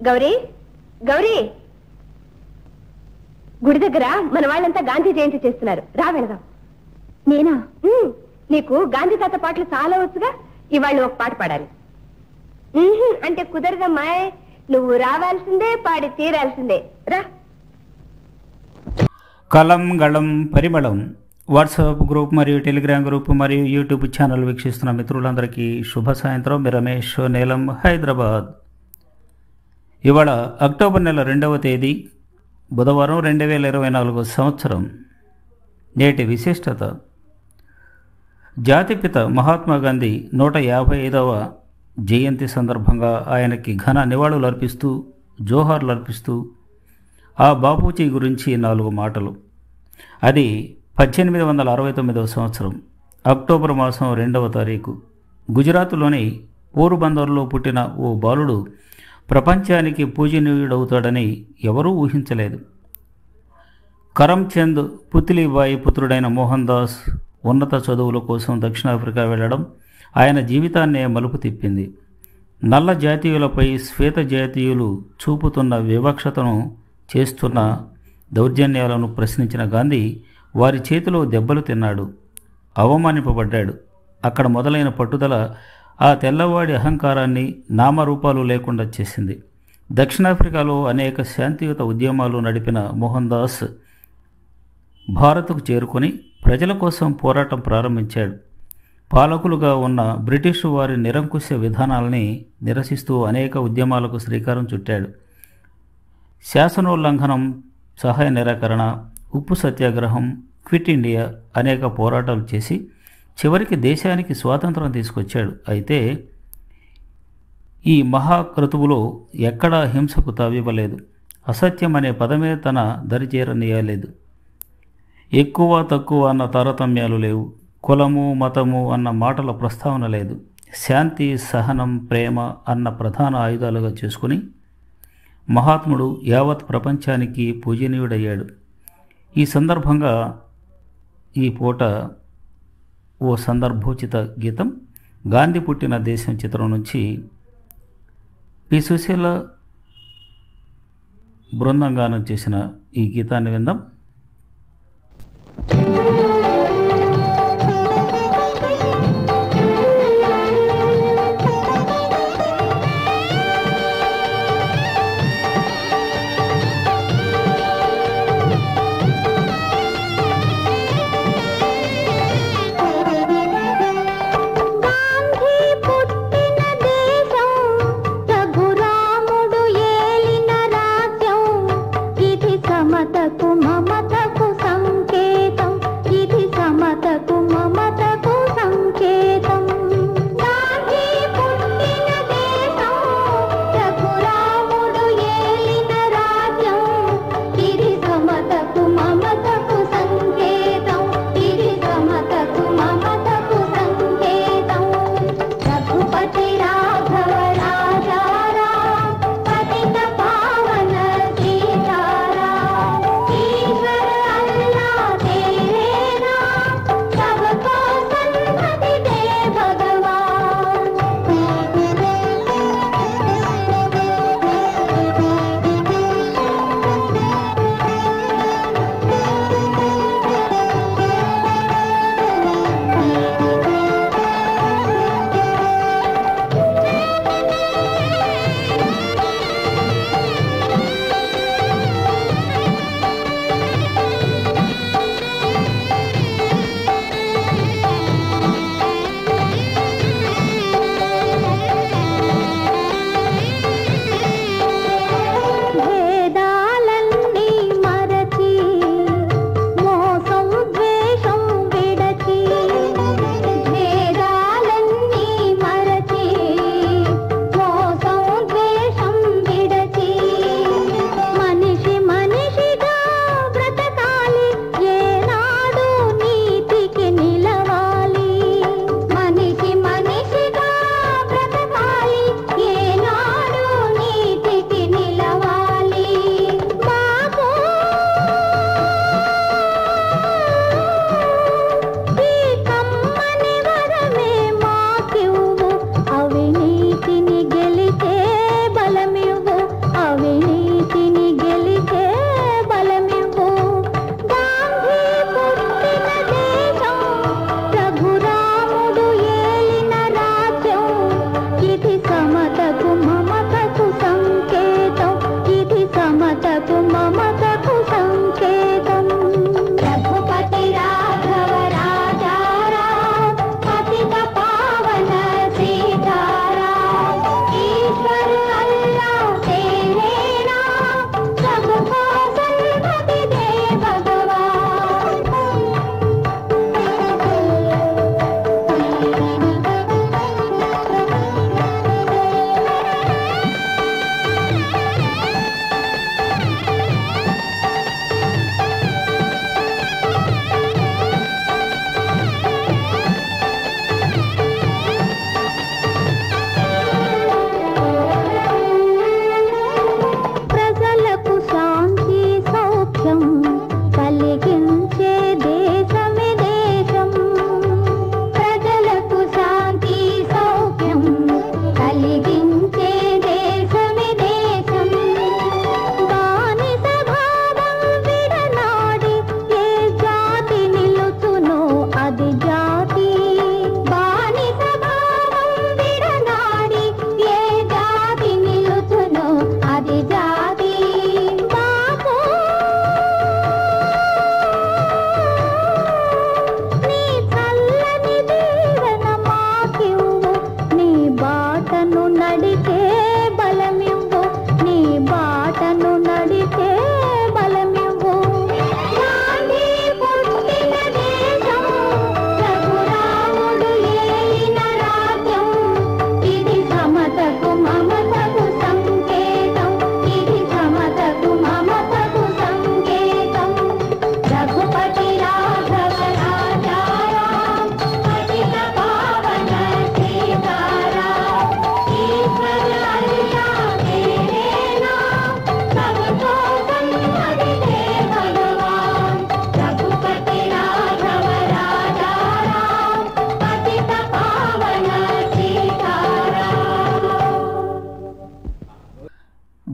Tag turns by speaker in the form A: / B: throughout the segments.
A: గౌరీ గౌరీ గుడి దగ్గర మన వాళ్ళంతా గాంధీ జయంతి చేస్తున్నారు రా వెళదాం నేనా ఉమ్, నీకు గాంధీ తాత పాటలు చాలా వచ్చుగా ఇవాళ ఒక పాట పాడాలి ఉహుం, అంటే కుదరదమ్మాయ్ నువ్వు రావాల్సిందే పాడి తీరాల్సిందే రా
B: కలం గళం పరిమళం వాట్సాప్ గ్రూప్ మరియు టెలిగ్రామ్ గ్రూప్ మరియు యూట్యూబ్ ఛానల్ వీక్షిస్తున్న మిత్రులందరికీ శుభ సాయంత్రం మీ రమేష్ నీలం హైదరాబాద్ ఇవాళ అక్టోబర్ నెల రెండవ తేదీ బుధవారం రెండు వేల ఇరవై నాలుగు సంవత్సరం నేటి విశిష్టత జాతిపిత మహాత్మా గాంధీ నూట యాభై ఐదవ జయంతి సందర్భంగా ఆయనకి ఘన నివాళులు అర్పిస్తూ జోహార్లు అర్పిస్తూ ఆ బాపూజీ గురించి నాలుగు మాటలు అది పద్దెనిమిది వందల అరవై తొమ్మిదవ సంవత్సరం అక్టోబర్ మాసం రెండవ తారీఖు గుజరాత్లోని పోరుబందర్లో పుట్టిన ఓ బాలుడు ప్రపంచానికి పూజనీయుడవుతాడని ఎవరూ ఊహించలేదు కరంచంద్ పుత్లిబాయి పుత్రుడైన మోహన్ దాస్ ఉన్నత చదువుల కోసం దక్షిణాఫ్రికా వెళ్ళడం ఆయన జీవితాన్నే మలుపు తిప్పింది నల్ల జాతీయులపై శ్వేత జాతీయులు చూపుతున్న వివక్షతను చేస్తున్న దౌర్జన్యాలను ప్రశ్నించిన గాంధీ వారి చేతిలో దెబ్బలు తిన్నాడు అవమానింపబడ్డాడు అక్కడ మొదలైన పట్టుదల ఆ తెల్లవాడి అహంకారాన్ని నామరూపాలు లేకుండా చేసింది దక్షిణాఫ్రికాలో అనేక శాంతియుత ఉద్యమాలు నడిపిన మోహన్ దాస్ భారత్కు చేరుకొని ప్రజల కోసం పోరాటం ప్రారంభించాడు పాలకులుగా ఉన్న బ్రిటిషు వారి నిరంకుశ విధానాలని నిరసిస్తూ అనేక ఉద్యమాలకు శ్రీకారం చుట్టాడు శాసనోల్లంఘనం సహాయ నిరాకరణ ఉప్పు సత్యాగ్రహం క్విట్ ఇండియా అనేక పోరాటాలు చేసి చివరికి దేశానికి స్వాతంత్రం తీసుకొచ్చాడు అయితే ఈ మహాక్రతువులో ఎక్కడా హింసకు తావివ్వలేదు అసత్యం అనే పదమే తన దరిచేరనీయలేదు ఎక్కువ తక్కువ అన్న తారతమ్యాలు లేవు కులము మతము అన్న మాటల ప్రస్తావన లేదు శాంతి సహనం ప్రేమ అన్న ప్రధాన ఆయుధాలుగా చేసుకుని మహాత్ముడు యావత్ ప్రపంచానికి పూజనీయుడయ్యాడు ఈ సందర్భంగా ఈ పూట ఓ సందర్భోచిత గీతం గాంధీ పుట్టిన దేశం చిత్రం నుంచి పి సుశీల బృందం గానం చేసిన ఈ గీతాన్ని విందాం
C: గాంధీ పుట్టిన దేశం రఘురాముడు ఏలిన రాజ్యం ఇది సమతకు మమతకు సంకేతం ఇది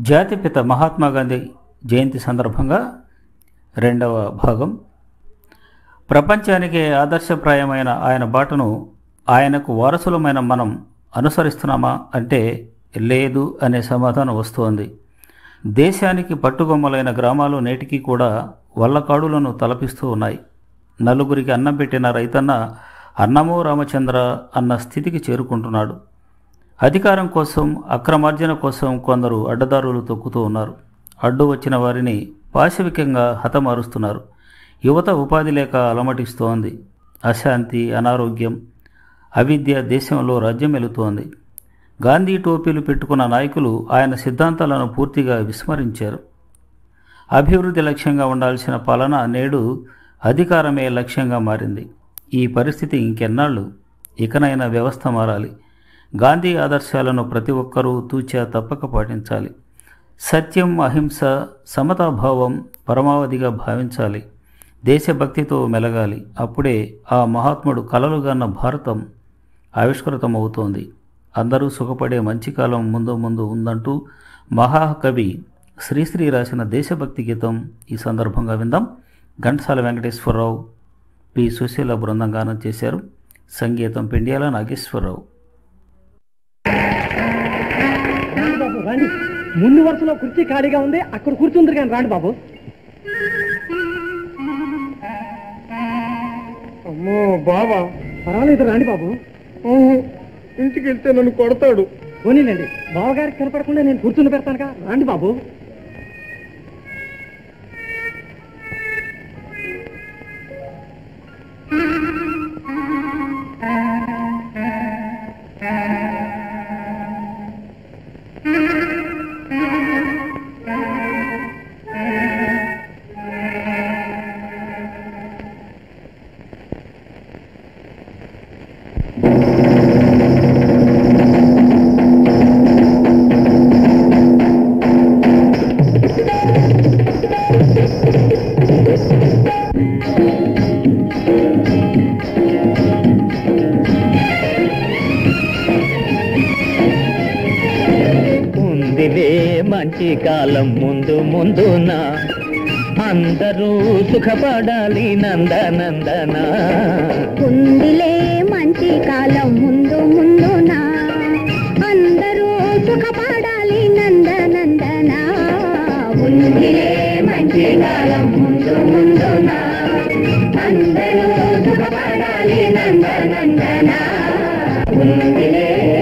B: జాతిపిత మహాత్మా గాంధీ జయంతి సందర్భంగా రెండవ భాగం ప్రపంచానికి ఆదర్శప్రాయమైన ఆయన బాటను ఆయనకు వారసులమైన మనం అనుసరిస్తున్నామా అంటే లేదు అనే సమాధానం వస్తోంది దేశానికి పట్టుగొమ్మలైన గ్రామాలు నేటికి కూడా వల్లకాడులను తలపిస్తూ ఉన్నాయి నలుగురికి అన్నం పెట్టిన రైతన్న అన్నమో రామచంద్ర అన్న స్థితికి చేరుకుంటున్నాడు అధికారం కోసం అక్రమార్జన కోసం కొందరు అడ్డదారులు తొక్కుతూ ఉన్నారు అడ్డు వచ్చిన వారిని పాశవికంగా హతమారుస్తున్నారు యువత ఉపాధి లేక అలమటిస్తోంది అశాంతి అనారోగ్యం అవిద్య దేశంలో రాజ్యం వెళుతోంది గాంధీ టోపీలు పెట్టుకున్న నాయకులు ఆయన సిద్ధాంతాలను పూర్తిగా విస్మరించారు అభివృద్ధి లక్ష్యంగా ఉండాల్సిన పాలన నేడు అధికారమే లక్ష్యంగా మారింది ఈ పరిస్థితి ఇంకెన్నాళ్ళు ఇకనైనా వ్యవస్థ మారాలి గాంధీ ఆదర్శాలను ప్రతి ఒక్కరూ తూచా తప్పక పాటించాలి సత్యం అహింస సమతాభావం పరమావధిగా భావించాలి దేశభక్తితో మెలగాలి అప్పుడే ఆ మహాత్ముడు కలలుగన్న భారతం ఆవిష్కృతమవుతోంది అందరూ సుఖపడే మంచి కాలం ముందు ముందు ఉందంటూ మహాకవి శ్రీశ్రీ రాసిన దేశభక్తి గీతం ఈ సందర్భంగా విందాం ఘంటసాల వెంకటేశ్వరరావు పి సుశీల బృందం గానం చేశారు సంగీతం పెండియాల నాగేశ్వరరావు
D: రాండి బాబు రాండి ముందు వరుసలో కుర్చీ ఖాళీగా ఉంది అక్కడ కూర్చుందరు కానీ రాండి బాబు
E: అమ్మో బావా
D: పర్వాలేదు రాండి బాబు
E: ఊహు, ఇంటికి వెళ్తే నన్ను కొడతాడు
D: పోనీలేండి బావగారికి కనపడకుండా నేను కూర్చుని పెడతానుగా రాండి బాబు
F: ఉందిలే మంచి కాలం ముందు ముందున అందరూ సుఖపడాలి నందనందన
C: ఉందిలే మంచి కాలం ముందు ముందున అందరూ సుఖపడాలి నందనందన ఉందిలే మంచి కాలం ముందు ముందున అందరూ సుఖపడాలి నందనందన ఉందిలే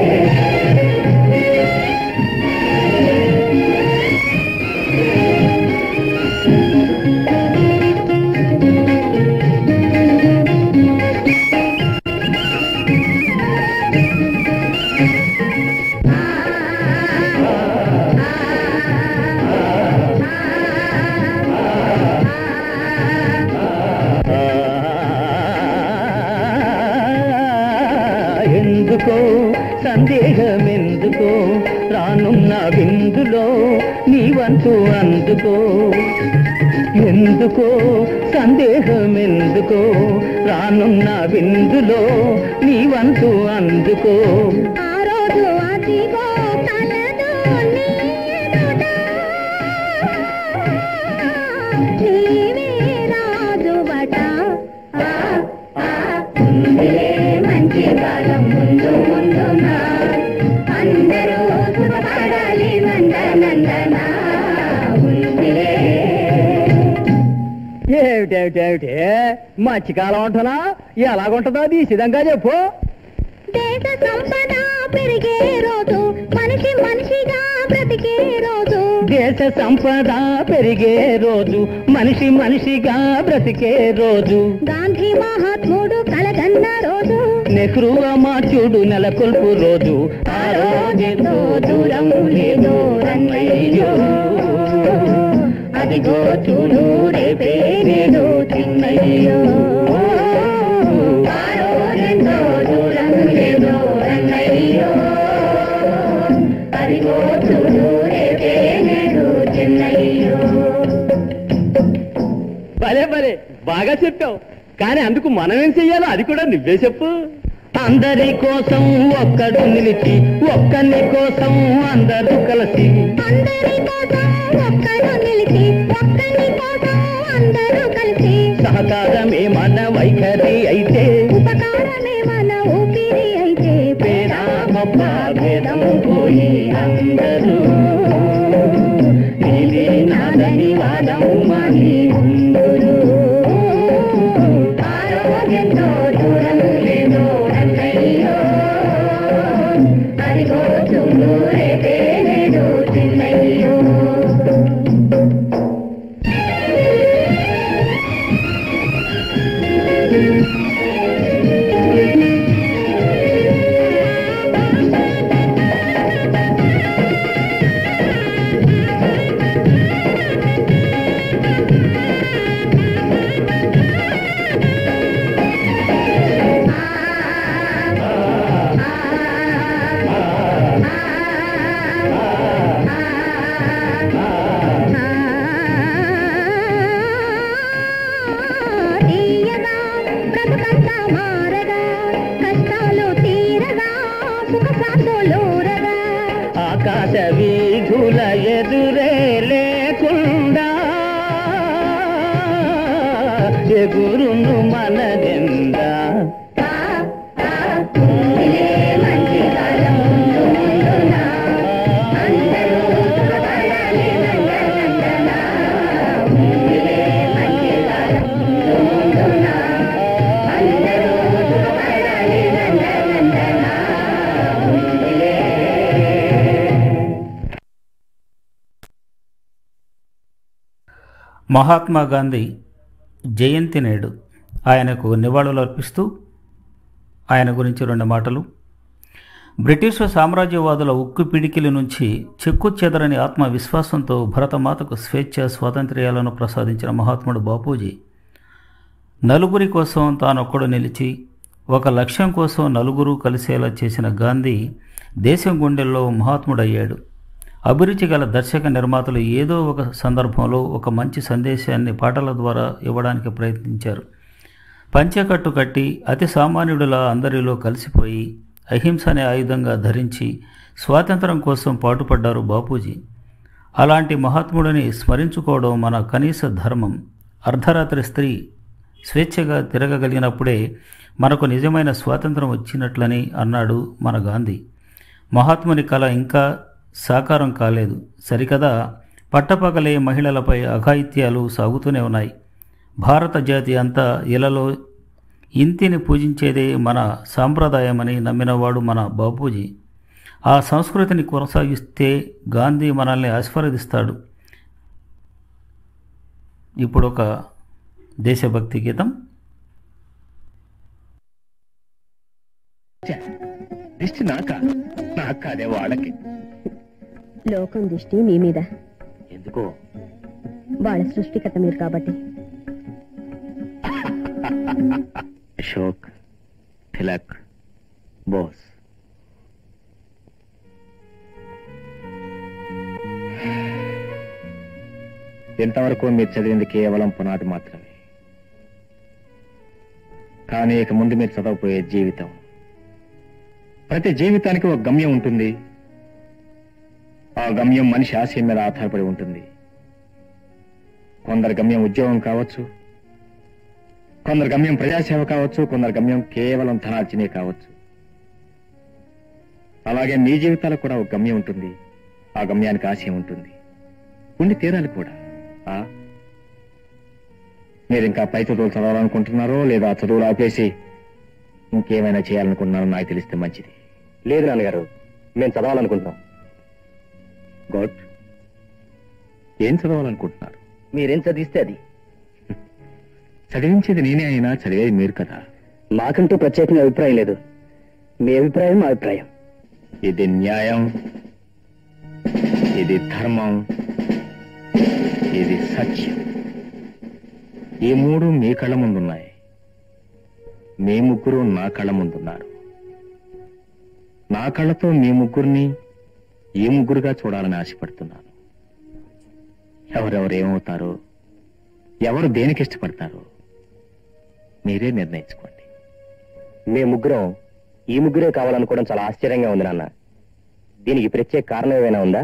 F: ఎందుకో సందేహం ఎందుకో రానున్న విందులో నీ వంతు అందుకో ఎందుకో సందేహం ఎందుకో రానున్న విందులో నీ వంతు అందుకో
C: ఆ రోజు అదిగో కలదు నీ ఎదుట. నీవే రాజువట. ఆ, ఆ, ఉందిలే మంచి కాలం ముందు ముందున. అందరూ సుఖపడాలి నందనందన. ఉందిలే
D: ఏమిటేమిటేమిటి మధ్యకాలం ఉంటున్నా ఎలాగుంటుందో అది సిద్ధంగా చెప్పు
C: దేశ సంపద పెరిగే రోజు మనిషి మనిషిగా బ్రతికే రోజు
F: దేశ సంపద పెరిగే రోజు మనిషి మనిషిగా బ్రతికే రోజు
C: గాంధీ మహాత్ముడు కలగన్న రోజు
F: నెహ్రూ అమాత్యుడు నెలకొల్పు రోజు ఆ రోజెంతో దూరం లేదు రన్నయ్యో అదిగో చూడు రేపే నేడు చిన్నయ్యో
C: ఆ రోజెంతో దూరం లేదు రన్నయ్యో. అదిగో చూడు రేపే నేడు చెన్నయ్యో
D: భలే భలే బాగా చెప్పావు కానీ అందుకు మనం ఏం చెయ్యాలో అది కూడా నువ్వే చెప్పు
F: అందరి కోసం ఒక్కడు నిలిచి ఒక్కని కోసం అందరూ కలిసి
C: అందరి కోసం ఒక్కడు నిలిచి ఒక్కని కోసం అందరూ కలిసి
F: సహకారమే మన వైఖరి అయితే
C: ఉపకారమే మన ఊపిరి అయితే
F: పేద గొప్ప భేదం పోయి అందరూ నీదే నాదని వాదం మాని ఉందురు
C: ఆరోగ్యంతో దూరం లేదో అన్నయ్యో అదిగో చూడు రేపే నేడు చిన్నయ్యో తీయగా బ్రతుకంతా మారగా కష్టాలు తీరగా సుఖ శాంతులూరగా
F: ఆకాశ వీధుల ఎదురే లేకుండా ఎగురును మనదెందా
C: ఇదే మంచి కాలం ముందు ముందున అందరూ సుఖపడాలి నందనందన ఇదే మంచి కాలం ముందు ముందున అందరూ సుఖపడాలి నందనందన
B: మహాత్మా గాంధీ జయంతి నేడు ఆయనకు నివాళులు అర్పిస్తూ ఆయన గురించి రెండు మాటలు బ్రిటిష్ సామ్రాజ్యవాదుల ఉక్కు పిడికిలి నుంచి చెక్కు చెదరని ఆత్మవిశ్వాసంతో భరతమాతకు స్వేచ్ఛ స్వాతంత్ర్యాలను ప్రసాదించిన మహాత్ముడు బాపూజీ నలుగురి కోసం తానొక్కడు నిలిచి ఒక లక్ష్యం కోసం నలుగురు కలిసేలా చేసిన గాంధీ దేశం గుండెల్లో మహాత్ముడయ్యాడు అభిరుచి గల దర్శక నిర్మాతలు ఏదో ఒక సందర్భంలో ఒక మంచి సందేశాన్ని పాటల ద్వారా ఇవ్వడానికి ప్రయత్నించారు పంచెకట్టు కట్టి అతి సామాన్యుడిలా అందరిలో కలిసిపోయి అహింస అనే ఆయుధంగా ధరించి స్వాతంత్రం కోసం పాటుపడ్డారు బాపూజీ అలాంటి మహాత్ముడిని స్మరించుకోవడం మన కనీస ధర్మం అర్ధరాత్రి స్త్రీ స్వేచ్ఛగా తిరగగలిగినప్పుడే మనకు నిజమైన స్వాతంత్రం వచ్చినట్లని అన్నాడు మన గాంధీ మహాత్ముని కళ ఇంకా సాకారం కాలేదు సరికదా పట్టపగలే మహిళలపై అఘాయిత్యాలు సాగుతూనే ఉన్నాయి భారత జాతి అంతా ఇలలో ఇంతిని పూజించేదే మన సాంప్రదాయమని నమ్మినవాడు మన బాపూజీ ఆ సంస్కృతిని కొనసాగిస్తే గాంధీ మనల్ని ఆస్వాదిస్తాడు ఇప్పుడు ఒక దేశభక్తి గీతం
F: దిష్టి నాక నాక అదే వాళ్ళకి
A: లోకం దృష్టి మీ మీద
F: ఎందుకో
A: వాళ్ళ సృష్టికర్త మీరు కాబట్టి
F: అశోక్ తిలక్ బోస్ ఇంతవరకు మీరు చదివింది కేవలం పునాది మాత్రమే కానీ ఇక ముందు మీరు చదవబోయే జీవితం ప్రతి జీవితానికి ఒక గమ్యం ఉంటుంది ఆ గమ్యం మనిషి ఆశయం మీద ఆధారపడి ఉంటుంది కొందరి గమ్యం ఉద్యోగం కావచ్చు కొందరు గమ్యం ప్రజాసేవ కావచ్చు కొందరు గమ్యం కేవలం ధనార్జనే కావచ్చు అలాగే మీ జీవితాలకు కూడా ఒక గమ్యం ఉంటుంది ఆ గమ్యానికి ఆశయం ఉంటుంది ఉండి తీరాలి కూడా ఆ? మీరు ఇంకా పై చదువులు చదవాలనుకుంటున్నారో లేదా చదువులు ఆపేసి ఇంకేమైనా చేయాలనుకుంటున్నారో నాకు తెలిస్తే మంచిది లేదు నాన్నగారు మేము చదవాలనుకుంటున్నాం గుడ్ ఏం చదవాలనుకుంటున్నారు
G: మీరేం చదివిస్తే అది
F: చదివించేది నేనే అయినా చదివేది మీరు కదా
G: మాకంటూ ప్రత్యేకంగా అభిప్రాయం లేదు మీ అభిప్రాయం మా అభిప్రాయం
F: ఇది న్యాయం ఇది ధర్మం ఇది సత్యం ఈ మూడు మీ కళ్ళ ముందున్నాయి మీ ముగ్గురు నా కళ్ళ ముందున్నారు నా కళ్ళతో మీ ముగ్గురిని ఈ ముగ్గురుగా చూడాలని ఆశపడుతున్నాను ఎవరెవరు ఏమవుతారో ఎవరు దేనికి ఇష్టపడతారో మీరే నిర్ణయించుకోండి
G: మేము ముగ్గురం
F: ఈ ముగ్గురే కావాలనుకోవడం చాలా ఆశ్చర్యంగా ఉంది నాన్న దీనికి ప్రత్యేక కారణం ఏమైనా ఉందా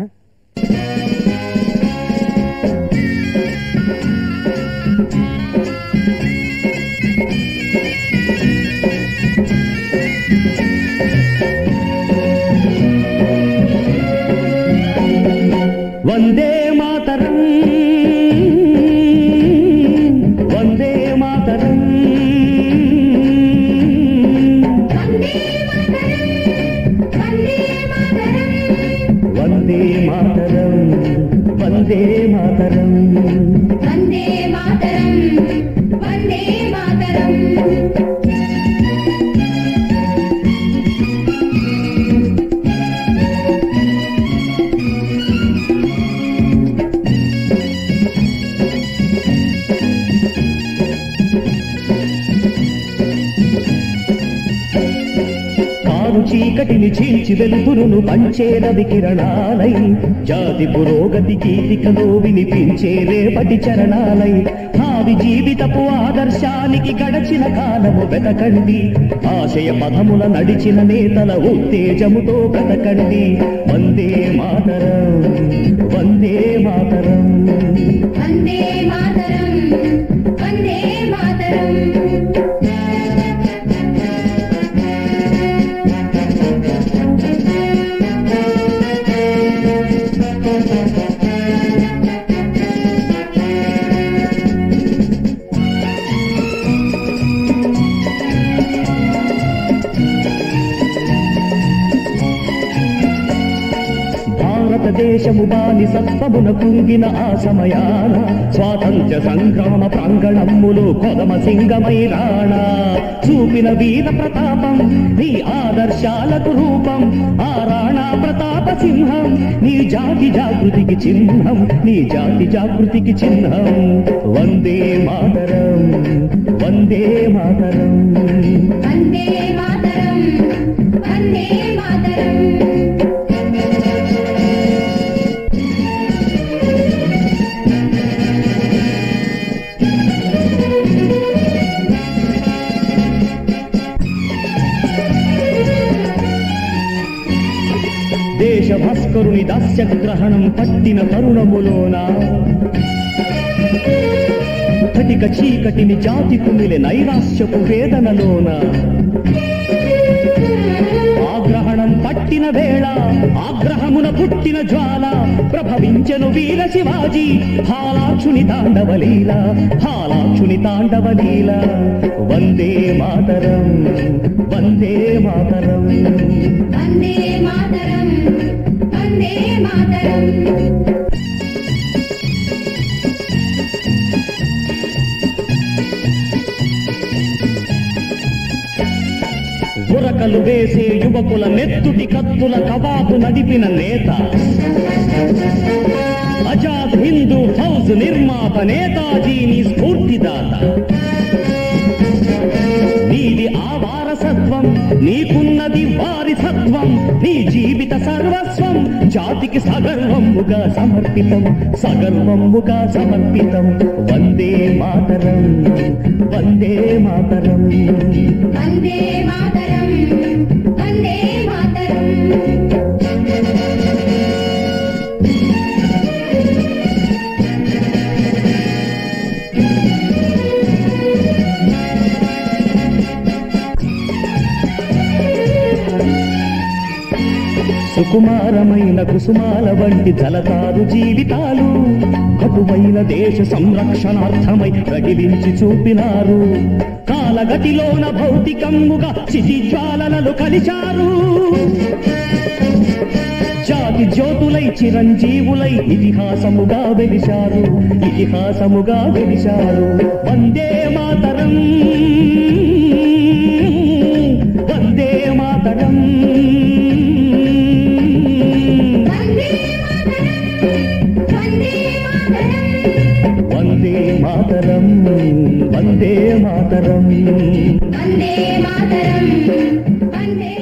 H: వందే మాతరం వందే మాతరం వందే మాతరం వందే మాతరం
C: వందే మాతరం వందే మాతరం
H: కారు చీకటిని చీల్చి వెలుతురును పంచే రవి కిరణాలై జాతి పురోగతి గీతికలో వినిపించే రేపటి చరణాలై భావి జీవితపు ఆదర్శానికి గడచిన కాలము వెతకండి ఆశయ పదముల నడిచిన నేతల ఉత్తేజముతో బ్రతకండి వందే మాతరం వందే మాతరం
C: వందే మాతరం వందే మాతరం
H: భారతదేశము బాని సత్వమున కుంగిన ఆ సమయాన స్వాతంత్ర్య సంగ్రామ ప్రాంగణమ్ములు కొదమ సింగమై రాణా చూపిన వీర ప్రతాపం నీ ఆదర్శాలకు రూపం ఆ రాణా ప్రతాప సింహం నీ జాతి జాగృతికి చిహ్నం నీ జాతి జాగృతికి చిహ్నం వందే మాతరం వందే మాతరం
C: వందే మాతరం వందే మాతరం
H: దేశ భాస్కరుని దాస్యగ్రహణం పట్టిన తరుణములోన కటిక చీకటిని జాతి కుమిలె నైరాశ్యపు వేదనలోన ఆగ్రహణం పట్టిన వేళ ఆగ్రహమున పుట్టిన జ్వాల ప్రభవించెను వీర శివాజీ హాలాక్షుని తాండవలీల హాలాక్షుని తాండవలీల వందే మాతరం వందే మాతరం
C: వందే మాతరం వందే మాతరం
H: ఉరకలు వేసే యువకుల నెత్తుటి కత్తుల కవాతు నడిపిన నేత ఆజాద్ హిందూ ఫౌజ్ నిర్మాత నేతాజీ నీ స్ఫూర్తిదాత నీది ఆ వారసత్వం నీకున్నది వారిసత్వం నీ జీవిత సర్వస్వం జాతికి సగర్వముగా సమర్పితం సగర్వముగా సమర్పితం వందే మాతరం వందే మాతరం
C: వందే మాతరం వందే మాతరం
H: సుకుమారమైన కుసుమాల వంటి జలతారు జీవితాలు కటువైన దేశ సంరక్షణార్థమై రగిలించి చూపినారు కాలగతిలోన భౌతికముగా చితి జ్వాలనలు కలిశారు జాతి జ్యోతులై చిరంజీవులై ఇతిహాసముగా వెలిశారు ఇతిహాసముగా వెలిశారు వందే మాతరం వందే మాతరం
C: వందే మాతరం వందే మాతరం
H: వందే మాతరం వందే మాతరం
C: వందే మాతరం వందే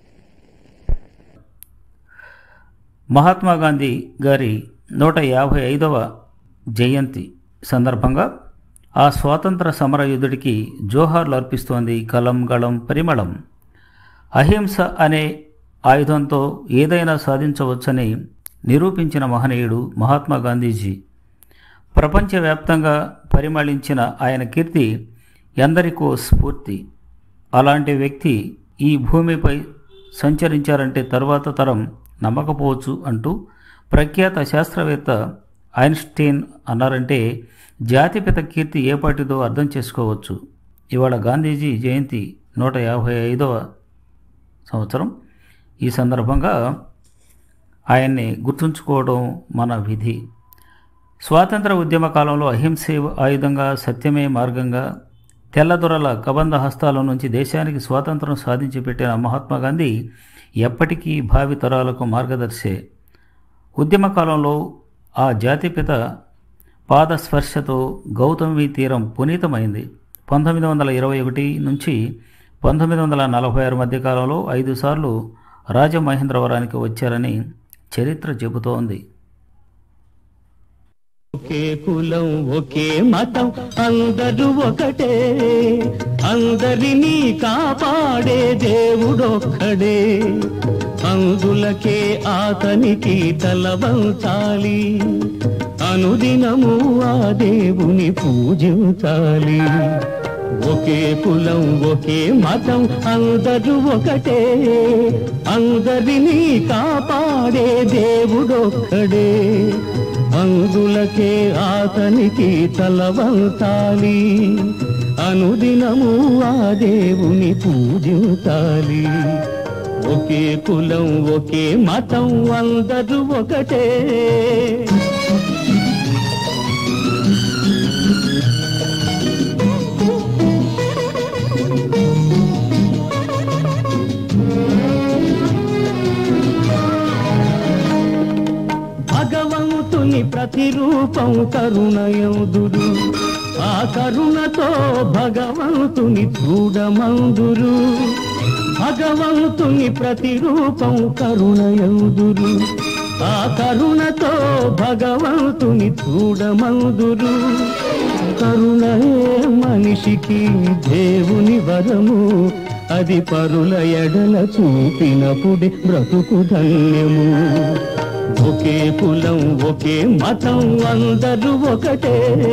B: మహాత్మా గాంధీ గారి నూట యాభై ఐదవ జయంతి సందర్భంగా ఆ స్వాతంత్ర సమర యుద్ధుడికి జోహార్లు అర్పిస్తోంది కలం గళం పరిమళం అహింస అనే ఆయుధంతో ఏదైనా సాధించవచ్చని నిరూపించిన మహనీయుడు మహాత్మా గాంధీజీ ప్రపంచవ్యాప్తంగా పరిమళించిన ఆయన కీర్తి ఎందరికో స్ఫూర్తి అలాంటి వ్యక్తి ఈ భూమిపై సంచరించారంటే తరువాత తరం నమ్మకపోవచ్చు అంటూ ప్రఖ్యాత శాస్త్రవేత్త ఐన్స్టీన్ అన్నారంటే జాతిపిత కీర్తి ఏపాటిదో అర్థం చేసుకోవచ్చు ఇవాళ గాంధీజీ జయంతి నూట యాభై ఐదవ సంవత్సరం ఈ సందర్భంగా ఆయన్ని గుర్తుంచుకోవడం మన విధి స్వాతంత్ర ఉద్యమ కాలంలో అహింసే ఆయుధంగా సత్యమే మార్గంగా తెల్లదొరల కబంధ హస్తాల నుంచి దేశానికి స్వాతంత్రం సాధించి పెట్టిన మహాత్మా గాంధీ ఎప్పటికీ భావి తరాలకు మార్గదర్శే ఉద్యమ కాలంలో ఆ జాతిపిత పాదస్పర్శతో గౌతమి తీరం పునీతమైంది పంతొమ్మిది వందల ఇరవై ఒకటి నుంచి పంతొమ్మిది వందల నలభై ఆరు మధ్య కాలంలో ఐదు సార్లు రాజమహేంద్రవరానికి వచ్చారని చరిత్ర చెబుతోంది
H: ఒకే కులం ఒకే మతం అందరూ ఒకటే అందరినీ కాపాడే దేవుడొక్కడే అందులకే అతనికి తలవంచాలి అనుదినము ఆ దేవుని పూజించాలి ఒకే కులం ఒకే మతం అందరూ ఒకటే అందరినీ కాపాడే దేవుడొక్కడే అందులకే అతనికి తలవంతాలి అనుదినము ఆ దేవుని పూజించాలి ఒకే కులం ఒకే మతం అందరూ ఒకటే భగవంతుని ప్రతిరూపం కరుణయందురు ఆ కరుణతో భగవంతుని చూడమందురు భగవంతుని ప్రతిరూపం కరుణయందురు ఆ కరుణతో భగవంతుని చూడమందురు కరుణయే మనిషికి దేవుని వరము అది పరుల ఎడల చూపినప్పుడే బ్రతుకు ధన్యము ఒకే కులం ఒకే మతం అందరూ ఒకటే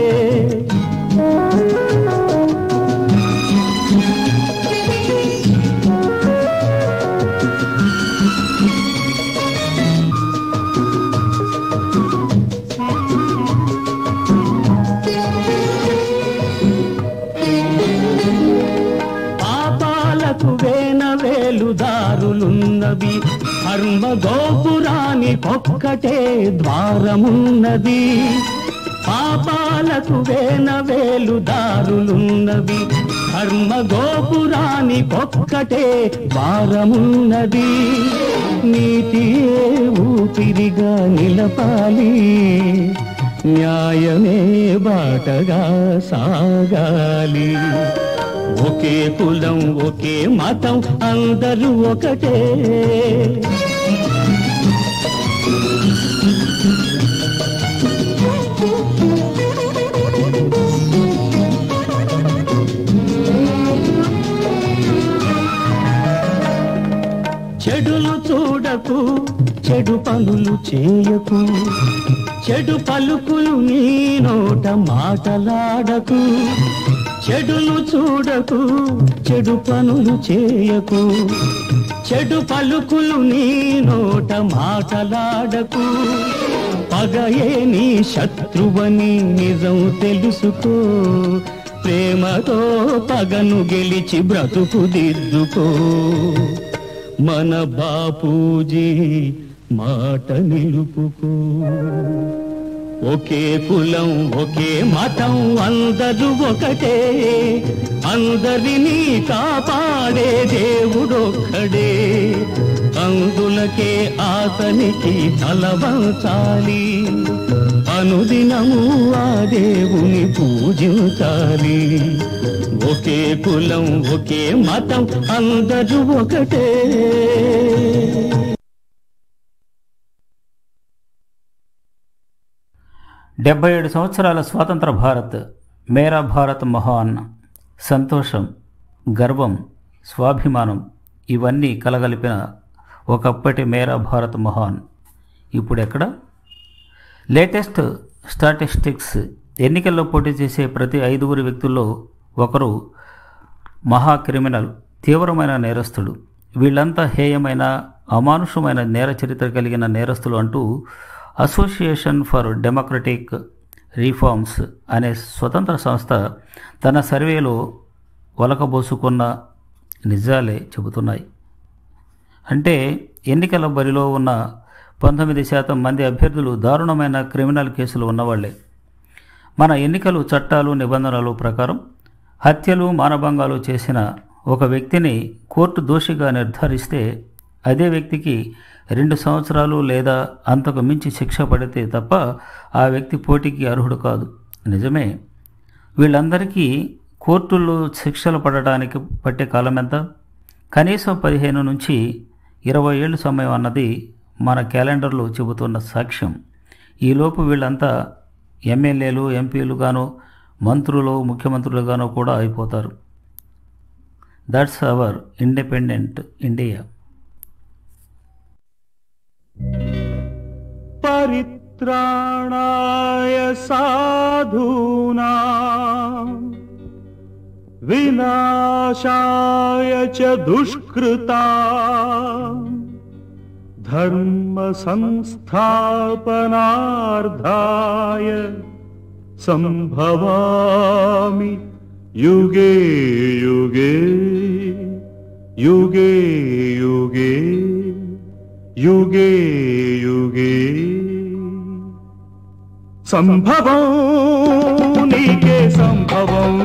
H: పాపాలకు వేన వేలుదారులున్నవి కర్మ గోపురానికొక్కటే ద్వారమున్నది పాపాలకు వేన వేలుదారులున్నవి కర్మ గోపురానికొక్కటే ద్వారమున్నది నీతియే ఊపిరిగా నిలపాలి న్యాయమే బాటగా సాగాలి ఒకే కులం ఒకే మతం అందరూ ఒకటే చెడులు చూడకు చెడు పనులు చేయకు చెడు పలుకులు నీ నోట మాటలాడకు చెడును చూడకు చెడు పనులు చేయకు చెడు పలుకులు నీ నోట మాటలాడకు పగయే నీ శత్రువని నిజం తెలుసుకో ప్రేమతో పగను గెలిచి బ్రతుకు దిద్దుకో మన బాపూజీ మాట నిలుపుకో ఒకే కులం ఒకే మతం అందరూ ఒకటే అందరినీ కాపాడే దేవుడొక్కడే అందులకే అతనికి తలవంచాలి అనుదినము ఆ దేవుని పూజించాలి ఒకే కులం ఒకే మతం అందరూ ఒకటే
B: డెబ్బై ఏడు సంవత్సరాల స్వాతంత్ర భారత్ మేరా భారత్ మహాన్ సంతోషం గర్వం స్వాభిమానం ఇవన్నీ కలగలిపిన ఒకప్పటి మేరా భారత్ మహాన్ ఇప్పుడు ఎక్కడ లేటెస్ట్ స్టాటిస్టిక్స్ ఎన్నికల్లో పోటీ చేసే ప్రతి ఐదుగురు వ్యక్తుల్లో ఒకరు మహా క్రిమినల్ తీవ్రమైన నేరస్తుడు వీళ్ళంతా హేయమైన అమానుషమైన నేర చరిత్ర కలిగిన నేరస్తులు అంటూ అసోసియేషన్ ఫర్ డెమోక్రటిక్ రిఫార్మ్స్ అనే స్వతంత్ర సంస్థ తన సర్వేలో ఒలకబోసుకున్న నిజాలే చెబుతున్నాయి అంటే ఎన్నికల బరిలో ఉన్న పంతొమ్మిది శాతం మంది అభ్యర్థులు దారుణమైన క్రిమినల్ కేసులు ఉన్నవాళ్లే మన ఎన్నికలు చట్టాలు నిబంధనలు ప్రకారం హత్యలు మానభంగాలు చేసిన ఒక వ్యక్తిని కోర్టు దోషిగా నిర్ధారిస్తే అదే వ్యక్తికి రెండు సంవత్సరాలు లేదా అంతకు మించి శిక్ష పడితే తప్ప ఆ వ్యక్తి పోటీకి అర్హుడు కాదు నిజమే వీళ్ళందరికీ కోర్టుల్లో శిక్షలు పడడానికి పట్టే కాలం ఎంత కనీసం పదిహేను నుంచి ఇరవై ఏళ్ళు సమయం అన్నది మన క్యాలెండర్లో చెబుతున్న సాక్ష్యం ఈలోపు వీళ్ళంతా ఎమ్మెల్యేలు ఎంపీలుగాను మంత్రులు ముఖ్యమంత్రులుగాను కూడా అయిపోతారు దట్స్ అవర్ ఇండిపెండెంట్ ఇండియా
H: परित्राणाय साधूना विनाशाय च दुष्कृता धर्मसंस्थापनार्थाय सम्भवामि युगे युगे युगे युगे युगे युगे సంభవం నీకే సంభవం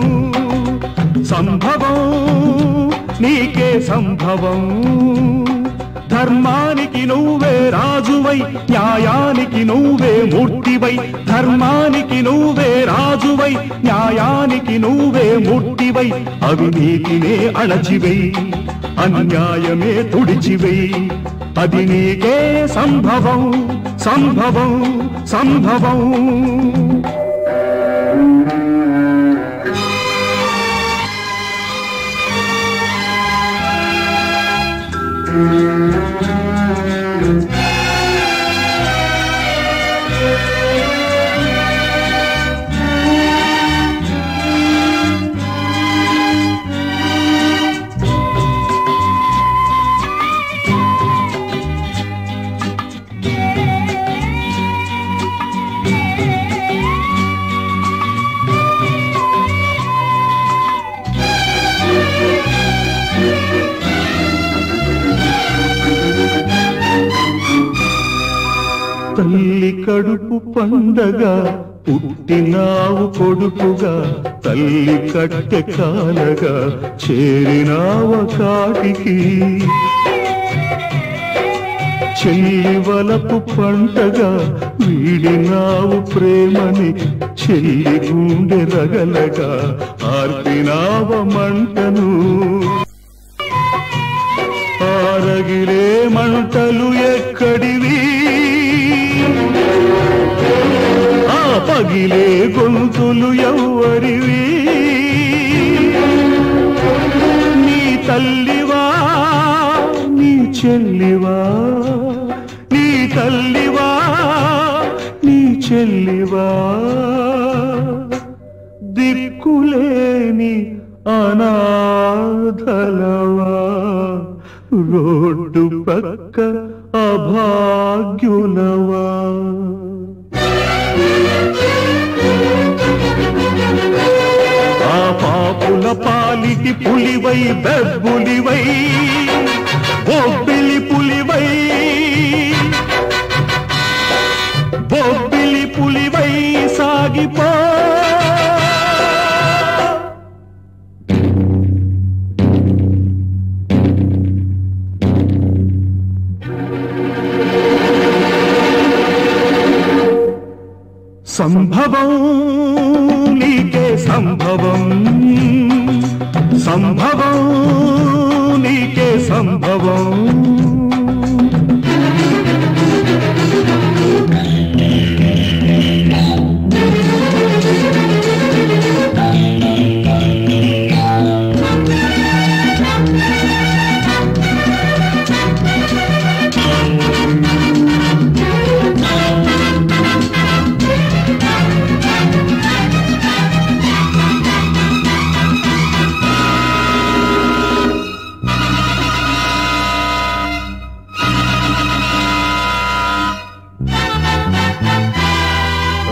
H: సంభవం నీకే సంభవం ధర్మానికి నువ్వే రాజువై న్యాయానికి నువ్వే మూర్తివై ధర్మానికి నువ్వే రాజువై న్యాయానికి నువ్వే మూర్తివై అవినీతినే అణచివై అన్యాయమే తుడిచివై అది నీకే సంభవం సంభవం సంభవం తల్లి కడుపు పండగ పుట్టినావు కొడుకుగా తల్లి కట్టె కాలగా చేరినావ కాటికి చెల్లి వలపు పంటగా వీడినావు ప్రేమని చెల్లి గుండె రగలగా ఆర్పినావ మంటను ఆరగిలే మంటలు ఎక్కడివి ఆ పగిలే గొంతులు ఎవ్వరివి నీ తల్లివా నీ చెల్లివా నీ తల్లివా నీ చెల్లివా దిక్కులేని అనాథలవా రోడ్డు పక్క అభాగ్యులవా ఆ పాపుల పాలిటి పులివై బెబ్బులివై బొబ్బిలి పులివై బొబ్బిలి పులివై సాగిపో సంభవం నీకే సంభవం సంభవం నీకే సంభవం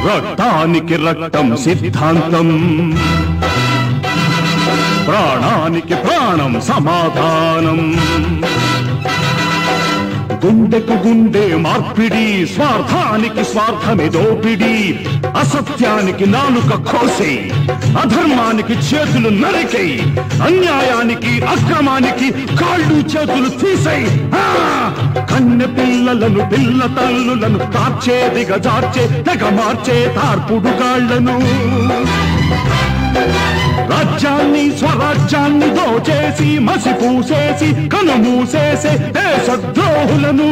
I: రక్తానికి రక్తం సిద్ధాంతం ప్రాణానికి ప్రాణం సమాధానం గుండెకు గుండె మార్పిడి స్వార్థానికి స్వార్థమే దోపిడి అసత్యానికి నాలుక కోసే అధర్మానికి చేతులు నరికై అన్యాయానికి అక్రమానికి కాళ్ళు చేతులు తీసై కన్నె పిల్లలను పిల్ల తల్లులను తార్చే దిగజార్చే తెగ మార్చే తార్పుడు కాళ్లను రాజ్యాన్ని స్వరాజ్యాన్ని దోచేసి మసి పూసేసి కనుమూసేసే దేశద్రోహులను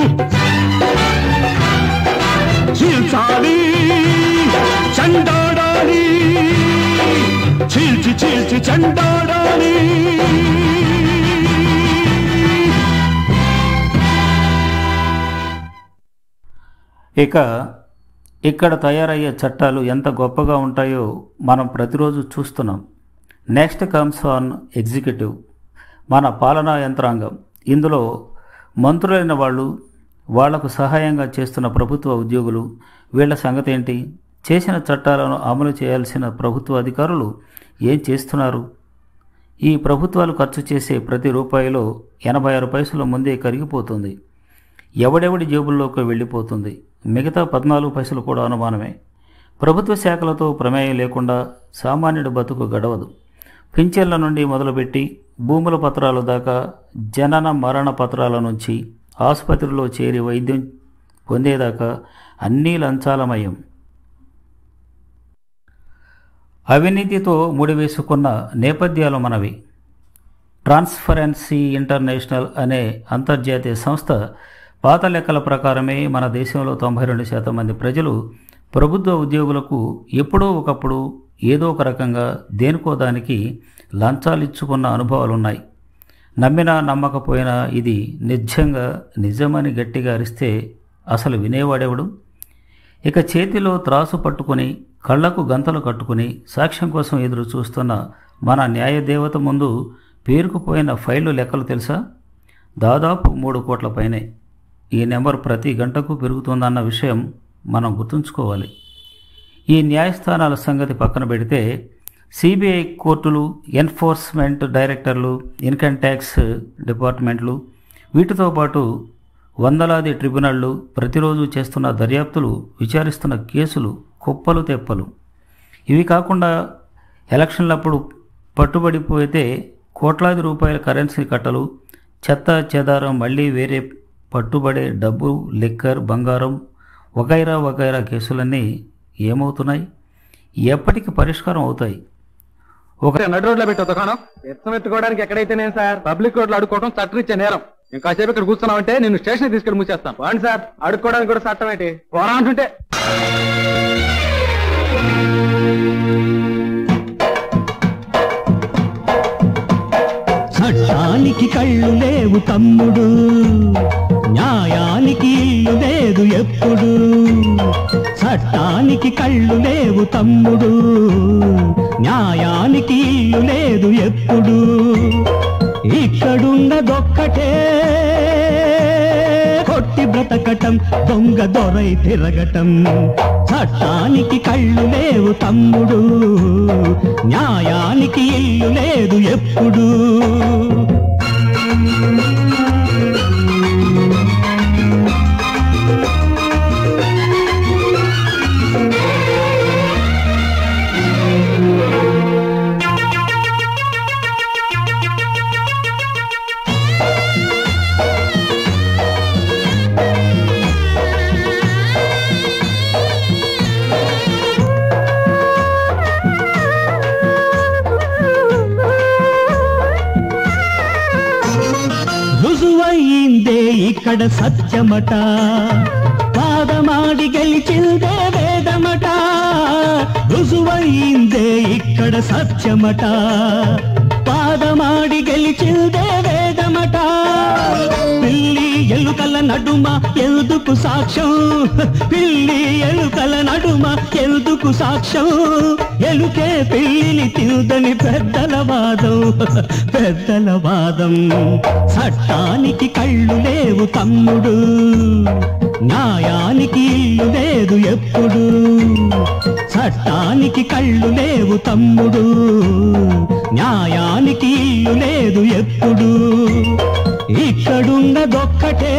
I: చీల్చాలి చండాడాలి చీల్చి చీల్చి చండాడాలి
B: ఇక ఇక్కడ తయారయ్యే చట్టాలు ఎంత గొప్పగా ఉంటాయో మనం ప్రతిరోజు చూస్తున్నాం నెక్స్ట్ కమ్స్ ఆన్ ఎగ్జిక్యూటివ్ మన పాలనా యంత్రాంగం ఇందులో మంత్రులైన వాళ్ళు వాళ్లకు సహాయంగా చేస్తున్న ప్రభుత్వ ఉద్యోగులు వీళ్ళ సంగతి ఏంటి చేసిన చట్టాలను అమలు చేయాల్సిన ప్రభుత్వ అధికారులు ఏం చేస్తున్నారు ఈ ప్రభుత్వాలు ఖర్చు చేసే ప్రతి రూపాయిలో ఎనభై ఆరు పైసలు ముందే కరిగిపోతుంది ఎవడెవడి జేబుల్లోకి వెళ్ళిపోతుంది మిగతా పద్నాలుగు పైసలు కూడా అనుమానమే ప్రభుత్వ శాఖలతో ప్రమేయం లేకుండా సామాన్యుడి బతుకు గడవదు పింఛన్ల నుండి మొదలుపెట్టి భూముల పత్రాల దాకా జనన మరణ పత్రాల నుంచి ఆసుపత్రిలో చేరి వైద్యం పొందేదాకా అన్నీ లంచాలమయం అవినీతితో ముడివేసుకున్న నేపథ్యాలు మనవి ట్రాన్స్పరెన్సీ ఇంటర్నేషనల్ అనే అంతర్జాతీయ సంస్థ పాత లెక్కల ప్రకారమే మన దేశంలో తొంభై రెండు శాతం మంది ప్రజలు ప్రభుత్వ ఉద్యోగులకు ఎప్పుడో ఒకప్పుడు ఏదో ఒక రకంగా దేనికో దానికి లంచాలు ఇచ్చుకున్న అనుభవాలున్నాయి నమ్మినా నమ్మకపోయినా ఇది నిజంగా నిజమని గట్టిగా అరిస్తే అసలు వినేవాడెవడు ఇక చేతిలో త్రాసు పట్టుకుని కళ్లకు గంతలు కట్టుకుని సాక్ష్యం కోసం ఎదురు చూస్తున్న మన న్యాయదేవత ముందు పేరుకుపోయిన ఫైళ్ళు లెక్కలు తెలుసా దాదాపు మూడు కోట్ల పైనే ఈ నెంబర్ ప్రతి గంటకు పెరుగుతుందన్న విషయం మనం గుర్తుంచుకోవాలి ఈ న్యాయస్థానాల సంగతి పక్కన పెడితే సిబిఐ కోర్టులు ఎన్ఫోర్స్మెంట్ డైరెక్టర్లు ఇన్కమ్ ట్యాక్స్ డిపార్ట్మెంట్లు వీటితో పాటు వందలాది ట్రిబ్యునళ్లు ప్రతిరోజు చేస్తున్న దర్యాప్తులు విచారిస్తున్న కేసులు కుప్పలు తెప్పలు ఇవి కాకుండా ఎలక్షన్లప్పుడు పట్టుబడిపోతే కోట్లాది రూపాయల కరెన్సీ కట్టలు చెత్త చెదారం మళ్ళీ వేరే పట్టుబడే డబ్బు లిక్కర్ బంగారం వగైరా వగైరా కేసులన్నీ ఏమవుతున్నాయి ఎప్పటికి పరిష్కారం అవుతాయి ఒక
E: నడు రోడ్లో పెట్టే దుకాణం ఎత్తం ఎత్తుకోవడానికి ఎక్కడైతే నేను సార్ పబ్లిక్ రోడ్లో అడుక్కోవడం చట్టరీత్యా నేరం నేను కాసేపు ఇక్కడ కూర్చున్నామంటే నేను స్టేషన్ తీసుకెళ్ళి మూసేస్తాను వాడి సార్ అడుక్కోవడానికి కూడా చట్టం ఏంటి పోరా అంటుంటే
H: చట్టానికి కళ్ళు లేవు తమ్ముడు న్యాయానికి ఇల్లు లేదు ఎప్పుడు చట్టానికి కళ్ళు లేవు తమ్ముడు న్యాయానికి ఇల్లు లేదు ఎప్పుడు ఇక్కడున్నదొక్కటే కొట్టి బ్రతకటం దొంగ దొరై తిరగటం చట్టానికి కళ్ళు లేవు తమ్ముడు న్యాయానికి ఇల్లు లేదు ఎప్పుడు రుజువయిందే ఇక్కడ సత్యమట పాదమాడి గెలిచిందే వేదమట రుజువయిందే ఇక్కడ సత్యమట పాదమాడి గెలిచిందే వేదమట పిల్లి ఎలుకల నడుమ ఎందుకు సాక్ష్యం పిల్లి ఎలుకల నడుమ ఎందుకు సాక్ష్యం ఎలుకే పిల్లిని తిందని పెద్దల వాదం పెద్దల వాదం చట్టానికి కళ్ళు లేవు తమ్ముడు న్యాయానికి ఇల్లు లేదు ఎప్పుడు చట్టానికి కళ్ళు లేవు తమ్ముడు న్యాయానికి ఇల్లు లేదు ఎప్పుడు ఇక్కడున్నదొక్కటే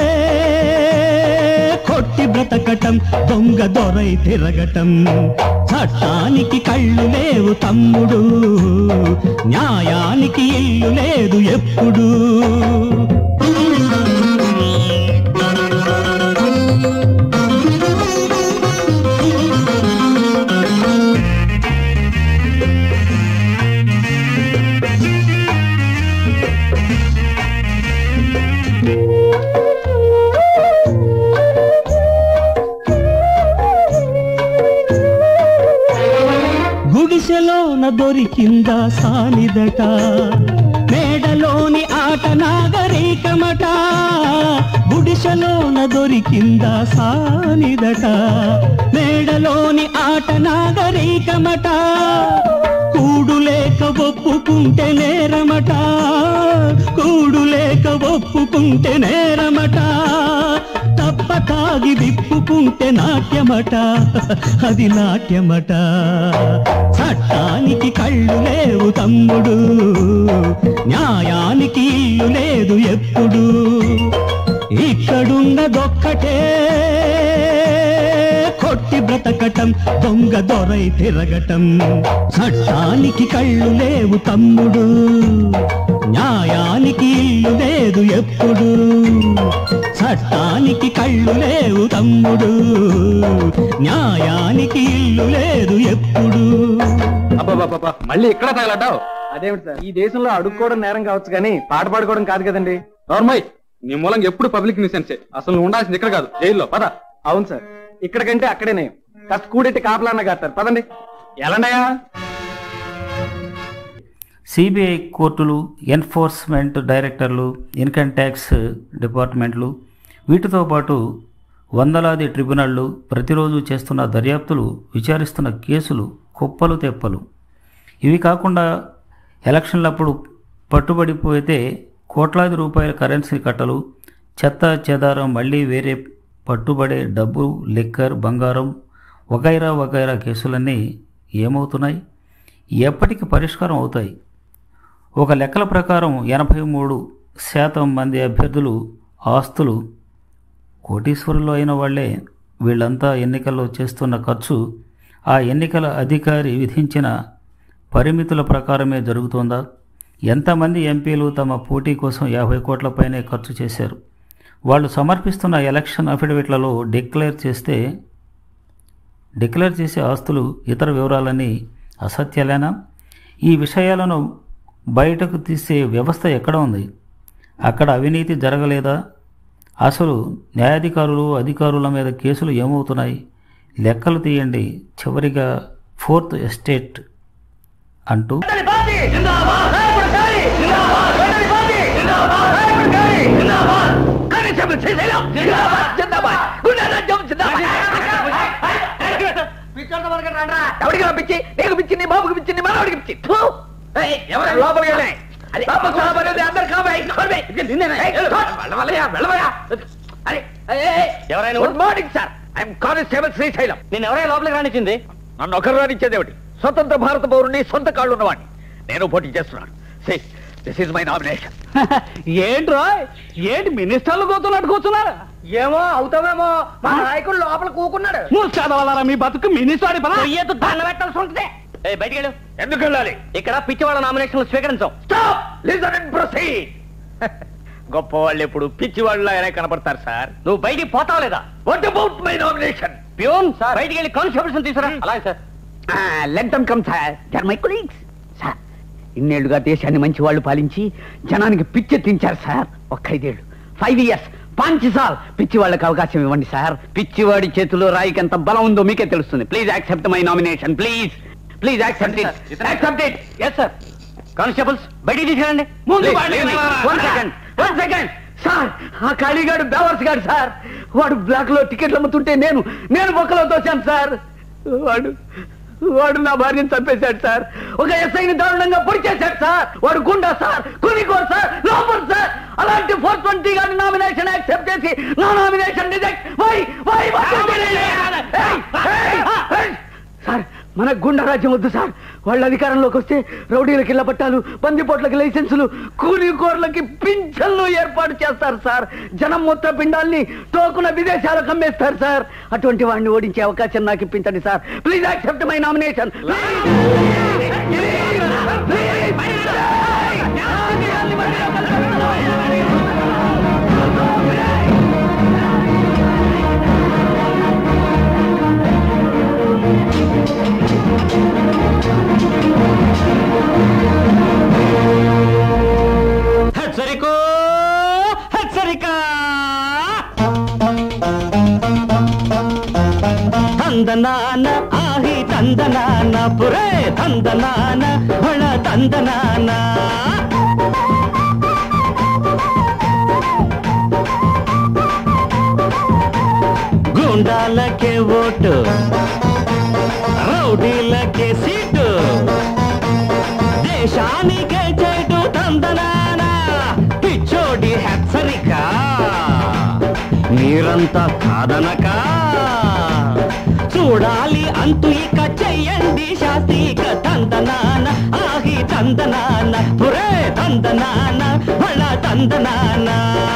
H: కొట్టి బ్రతకటం దొంగ దొరై తిరగటం చట్టానికి కళ్ళు లేవు తమ్ముడు న్యాయానికి ఇల్లు లేదు ఎప్పుడు గుడిసెలోన దొరికిందా సానిదట మేడలోని ఆట నాగరికమట గుడిసెలోన దొరికిందా సానిదట మేడలోని ఆట నాగరికమట కూడు లేక ఒప్పుకుంటే నేరమట కూడు లేక ఒప్పుకుంటే నేరమట తప్ప తాగి విప్పుకుంటే నాట్యమట అది నాట్యమట చట్టానికి కళ్ళు లేవు తమ్ముడు న్యాయానికి ఇల్లు లేదు ఎప్పుడు ఇక్కడున్నదొక్కటే కొట్టి బ్రతకటం దొంగ దొరై తిరగటం చట్టానికి కళ్ళు లేవు తమ్ముడు న్యాయానికి ఇల్లు లేదు ఎప్పుడు చట్టానికి కళ్ళు లేవు తమ్ముడు న్యాయానికి ఇల్లు లేదు ఎప్పుడు
E: అబ్బాబాబా మళ్ళీ ఇక్కడ తగలడ్డావు అదేమిటి సార్ ఈ దేశంలో అడుక్కోవడం నేరం కావచ్చు కానీ పాట పాడుకోవడం కాదు కదండి నార్మల్ నీ మూలంగా ఎప్పుడు పబ్లిక్ న్యూసెన్సే అసలు నువ్వు ఉండాల్సింది ఇక్కడ కాదు జైల్లో పద అవును సార్ ఇక్కడికంటే అక్కడేనే కాస్త కూడెట్టి కాపలాన్న కాస్తారు పదండి ఎలాండయా
B: సిబిఐ కోర్టులు ఎన్ఫోర్స్మెంట్ డైరెక్టర్లు ఇన్కమ్ ట్యాక్స్ డిపార్ట్మెంట్లు వీటితో పాటు వందలాది ట్రిబ్యునళ్లు ప్రతిరోజు చేస్తున్న దర్యాప్తులు విచారిస్తున్న కేసులు కుప్పలు తెప్పలు ఇవి కాకుండా ఎలక్షన్లప్పుడు పట్టుబడిపోతే కోట్లాది రూపాయల కరెన్సీ కట్టలు చెత్త చెదారం మళ్ళీ వేరే పట్టుబడే డబ్బు లిక్కర్ బంగారం వగైరా వగైరా కేసులన్నీ ఏమవుతున్నాయి ఎప్పటికి పరిష్కారం అవుతాయి ఒక లెక్కల ప్రకారం ఎనభై మూడు శాతం మంది అభ్యర్థులు ఆస్తులు కోటీశ్వరులు అయిన వాళ్ళే వీళ్ళంతా ఎన్నికల్లో చేస్తున్న ఖర్చు ఆ ఎన్నికల అధికారి విధించిన పరిమితుల ప్రకారమే జరుగుతోందా ఎంతమంది ఎంపీలు తమ పోటీ కోసం యాభై కోట్ల పైనే ఖర్చు చేశారు వాళ్ళు సమర్పిస్తున్న ఎలక్షన్ అఫిడవిట్లలో డిక్లేర్ చేస్తే డిక్లేర్ చేసే ఆస్తులు ఇతర వివరాలన్నీ అసత్యాలేనా ఈ విషయాలను బయటకు తీసే వ్యవస్థ ఎక్కడ ఉంది అక్కడ అవినీతి జరగలేదా అసలు న్యాయాధికారులు అధికారుల మీద కేసులు ఏమవుతున్నాయి లెక్కలు తీయండి చివరిగా ఫోర్త్ ఎస్టేట్ అంటూ
J: ఎవరికి పంపించి నీకు పిచ్చింది బాబుకి పిచ్చింది మనవాడికి పిచ్చి థూ! ఏయ్, ఎవరు లోపలికి వెళ్ళాయి లోపలికి రాబోయేది అందరు కావాలి ఎవరైనా good morning sir I'm constable Srisailam నేను ఎవరైనా లోపలికి రానిచ్చింది నన్ను ఒకరు రానిచ్చేది ఏమిటి స్వతంత్ర భారత పౌరుని సొంత కాళ్ళు ఉన్నవాడిని నేను పోటీ చేస్తున్నాను దిస్ ఇస్ మై నామినేషన్
H: ఏంట్రో ఏంటి మినిస్టర్లు కూర్చున్నట్టు కూర్చున్నారు
J: ఏమో అవుతావేమో మా నాయకుడు లోపల కూకున్నాడు
H: మూడు చదవాలరా మీ బతుకు మినిస్టర్ పదా
J: పొయ్యేతో దండ పెట్టాల్సి ఉంటుంది బయటికి వెళ్ళు ఎందుకు వెళ్ళాలి ఇక్కడ పిచ్చివాళ్ళ నామినేషన్ స్వీకరించాం స్టాప్ లిసన్ అండ్ ప్రొసీడ్ గొప్ప వాళ్ళు ఎప్పుడు పిచ్చి వాళ్ళ కనపడతారు సార్ నువ్వు బయటికి పోతావు లేదా what about my nomination peon sir బయటికి వెళ్ళి కానిస్టేబుల్స్ తీసుకురా అలాగే sir let them come sir they're my colleagues sir ఇన్నేళ్లుగా దేశాన్ని మంచి వాళ్ళు పాలించి జనానికి పిచ్చెత్తించారు సార్ ఒక్క ఐదేళ్లు ఫైవ్ ఇయర్స్ పాంచిసాల్ పిచ్చి వాళ్ళకి అవకాశం ఇవ్వండి సార్ పిచ్చివాడి చేతిలో రాయికి ఎంత బలం ఉందో మీకే తెలుస్తుంది please accept my nomination please please accept it accept it yes sir constables బయటికి తీసుకురండి
H: ముందు బయటికి
J: one second one second sir ఆ ఖాళీగాడు బేవర్స్ గాడు సార్ వాడు బ్లాక్ లో టికెట్లు అమ్ముతుంటే నేను నేను బొక్కలో తోచాను సార్ వాడు వాడు నా భార్యను చంపేశాడు సార్ ఒక ఎస్ఐని దారుణంగా పొడి చేశాడు సార్ వాడు గుండా సార్ కునికోర్ సార్ లోపల సార్ అలాంటి ఫోర్ ట్వంటీ గారి నామినేషన్ యాక్సెప్ట్ చేసి నా nomination reject why why sir మన గుండా రాజ్యం వద్దు సార్ వాళ్ళ అధికారంలోకి వస్తే రౌడీలకి ఇళ్ల పట్టాలు బందిపోట్లకి లైసెన్సులు కూలీకోర్లకి పింఛన్లు ఏర్పాటు చేస్తారు సార్ జనం మొత్తం పిండాల్ని టోకున విదేశాలకు అమ్మేస్తారు సార్ అటువంటి వాడిని ఓడించే అవకాశం నాకు ఇప్పించండి sir please accept my nomination
H: హెచ్చరికో హెచ్చరిక తందనాన ఆహి తందనాన పురే తందనాన బళ తందనాన గుండాలకే ఓటు రౌడీలకే సీటు దేశానికే చెడు తందనాన పిచ్చోడి హెచ్చరిక మీరంతా కాదనక చూడాలి అంతు ఇక చెయ్యండి శాస్త్రీక తందనాన ఆగి తందనాన పురే తందనాన బళ తందనాన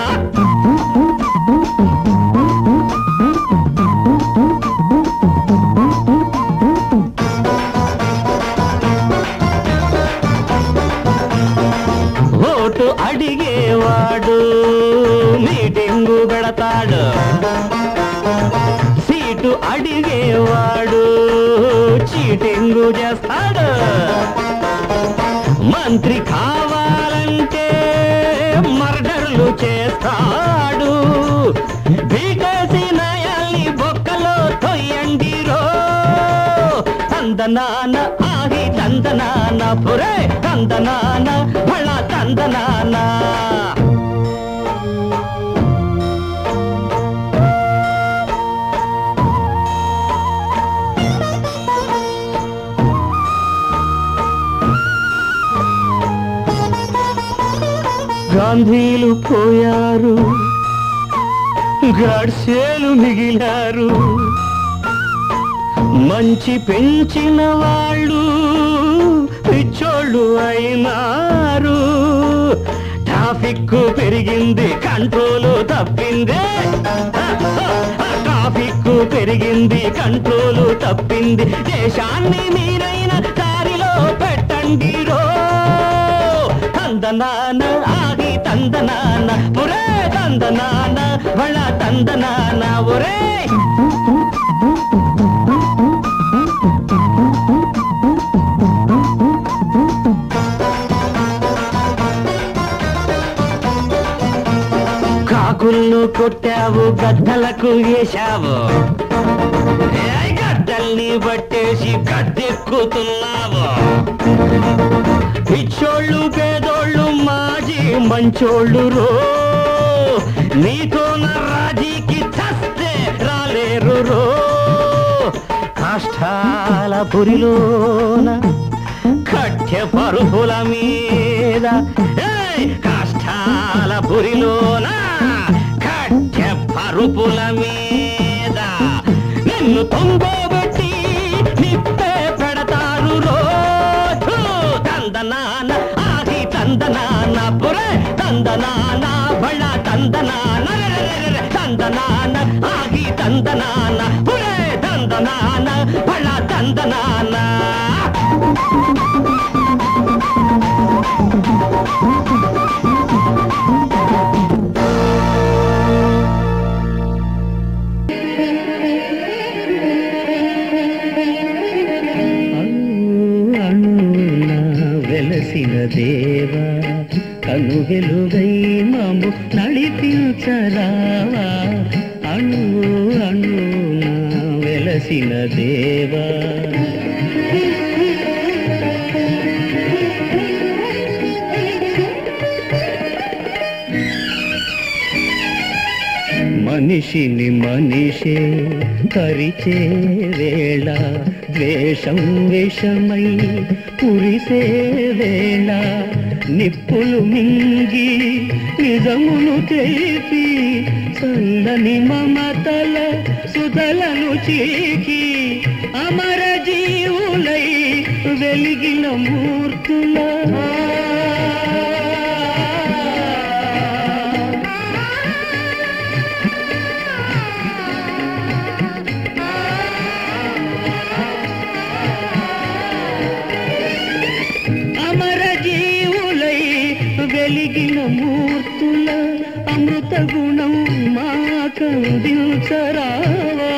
H: ఓటు అడిగేవాడు మీటింగు పెడతాడు సీటు అడిగేవాడు చీటింగు చేస్తాడు మంత్రి కావాలంటే మర్డర్లు చేస్తాడు బీటేసి నయాల్ని బొక్కలో తొయ్యండి రో తందనాన ఆగి తందనాన పురే తందనాన బళ తందనాన గాంధీలు పోయారు గాడ్సేలు మిగిలారు మంచి పెంచిన వాళ్ళు పిచ్చోళ్ళు అయినారు ట్రాఫిక్ పెరిగింది కంట్రోల్ తప్పిందే ట్రాఫిక్ పెరిగింది కంట్రోల్ తప్పింది దేశాన్ని మీరైన దారిలో పెట్టండి రో తందనాన ఆగి తందనాన పురే తందనాన బళ తందనాన ఒరే కాకులను కొట్టావు గద్దలకు వేశావు ఏయ్ గద్దల్ని పట్టేసి గద్దెక్కుతున్నావు పిచ్చోళ్ళు పేదోళ్ళు మాజీ మంచోళ్ళు రో నీతో నా రాజీకి చస్తే రాలేరు రో కాష్టాల పురిలోన కఠ్య పరుపుల మీద ఏయ్! కాష్టాల పురిలోన కఠ్య పరుపుల మీద నిన్ను తొంగోబెట్టి నిప్పే పెడతారు రోజు తందనాన ఆది తందనాన పురే తందనాన బళ తందనాన రెరెరెరెరె. తందనాన ఆగి తందనాన పురే తందనాన బళ తందనాన
K: వెలసిన దేవా కను వెలుగై మము నడిపించరావా అణు అణు వెలసిన దేవా మనిషిని మనిషే కరిచే వేళ ద్వేషం విషమై కురిసే వేళ నిప్పులు మింగి నిజమును తెలిపి చల్లని మమతల సుధలను చీకి అమర జీవులై వెలిగిన మూర్తుల అమర జీవులై వెలిగిన మూర్తుల అమృత గుణం మాకందించరావా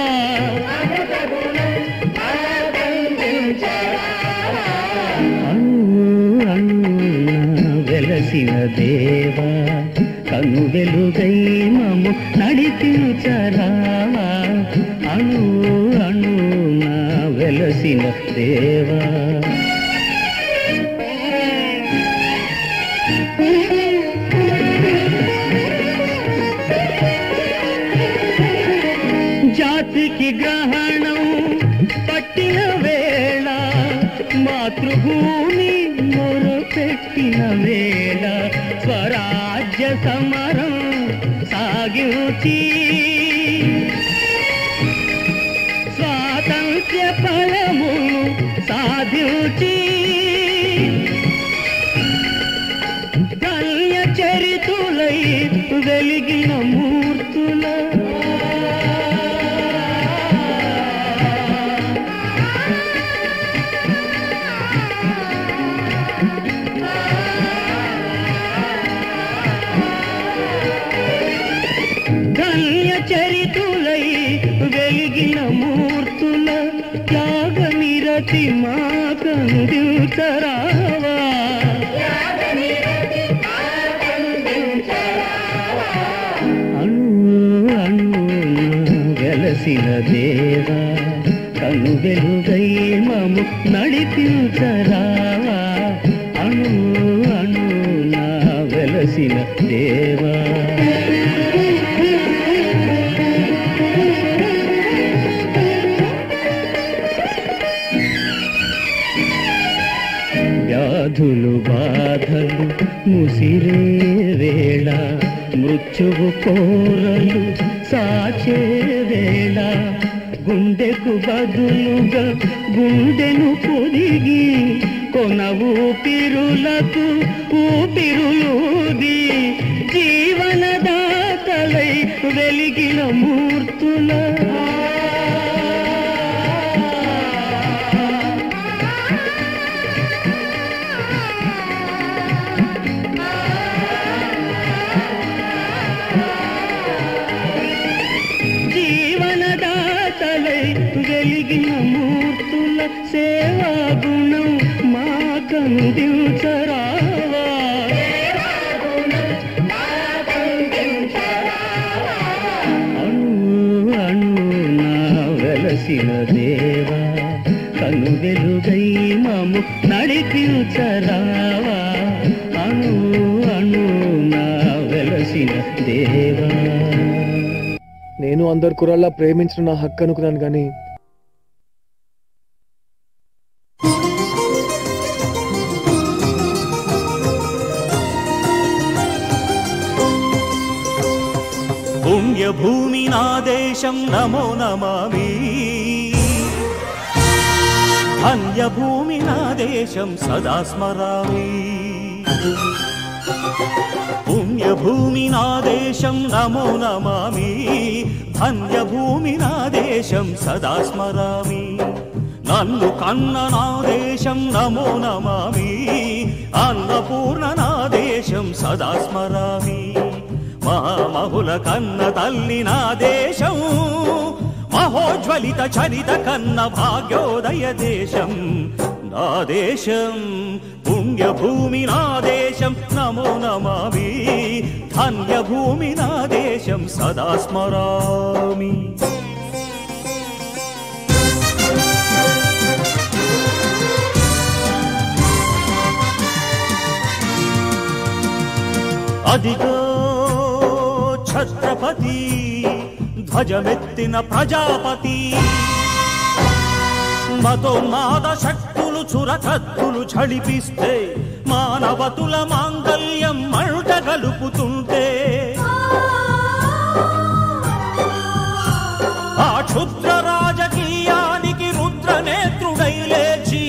K: అణు అణున వెలసిన దేవా కను వెలుగై మము నడిపించరావా అణు అణున వెలసిన దేవా జాతికి గ్రహణం పట్టిన వేళ మాతృభూమి మొరపెట్టిన వేళ స్వరాజ్య సమరం సాగించి స్వాతంత్ర్య ఫలము సాధించి కల్య చరితులై వెలిగిన మూర్తుల ధన్య చరితులై వెలిగిన మూర్తుల త్యాగ నిరతి మాకందించరావా అణు అణున వెలసిన దేవా కను వెలుగై మము నడిపించరావా అణు అణున వెలసిన దేవా వ్యాధులు బాధలు ముసిరే వేళ మృత్యువు కోరలు సాచే వేళ గుండెకు బదులుగా గుండెను పొదిగి కొన ఊపిరులకు ఊపిరులూది జీవనదాతలై వెలిగిన మూర్తుల జీవనదాతలై వెలిగిన మూర్తుల సేవా గుణం మాకందించరావా అణు అణున వెలసిన దేవా కను వెలుగై మము నడిపించరావా అణు అణున వెలసిన దేవా
L: నేను అందరు కుర్రాళ్ళ ప్రేమించిన నా హక్కు అనుకున్నాను కానీ
M: పుణ్యభూమి నా దేశం నమో నమామి ధన్యభూమి నా దేశం సదా స్మరామి పుణ్యభూమి నా దేశం నమో నమామి ధన్యభూమి నా దేశం సదా స్మరామి నన్ను కన్న నా దేశం నమో నమామి అన్నపూర్ణ నా దేశం సదా స్మరామి మహామహుల కన్న తల్లి నా దేశం మహోజ్వలిత చరిత కన్న భాగ్యోదయ దేశం నా దేశం పుణ్యభూమి నా దేశం నమో నమామి ధన్యభూమి నా దేశం సదా స్మరామి అదిగో ఛత్రపతి ధ్వజమెత్తిన ప్రజాపతి మతోన్మాద శక్తులు చురకత్తులు ఝళిపిస్తే మానవతుల మాంగల్యం మంట గలుపుతుంటే ఆ క్షుద్ర రాజకీయానికి రుద్రనేత్రుడై లేచి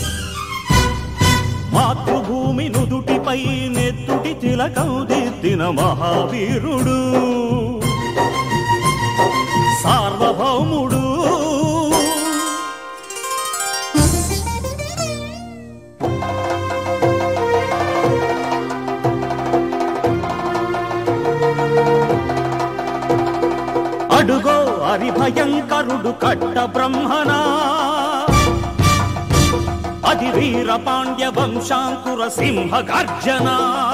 M: మాతృభూమి నుదుటిపై నెత్తుటి తిలకం దిద్దిన మహావీరుడు సార్వభౌముడు అడుగో హరిభయంకరుడు కట్ట బ్రహ్మణా అది వీర పాండ్య వంశాంకుర సింహ గర్జన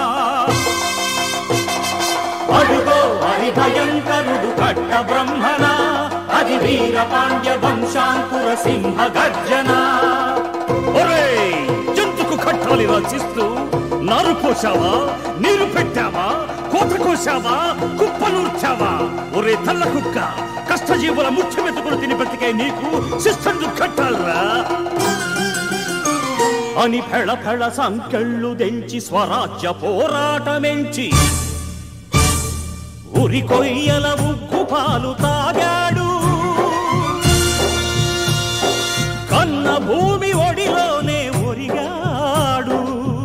M: అడుగో హరిభయంకరుడు కట్ట బ్రహ్మణ అది వీర పాండ్య వంశాంకుర సింహ గర్జన ఒరేయ్ జంతుకు కట్టాలి రచిస్తూ నారు పోసావా నీరు పెట్టావా కోత కోసావా కుప్పనూర్చావా ఒరే తల్ల కుక్క కష్టజీవుల ముఖ్య మెతుకులు తిని బ్రతికే నీకు శిస్తందు కట్టాలరా అని ఫెళ ఫెళ సంకెళ్ళు దెంచి స్వరాజ్య పోరాటమెంచి ఉరి కొయ్యల ఉగ్గు పాలు తాగాడు కన్న భూమి ఒడిలోనే ఒరిగాడు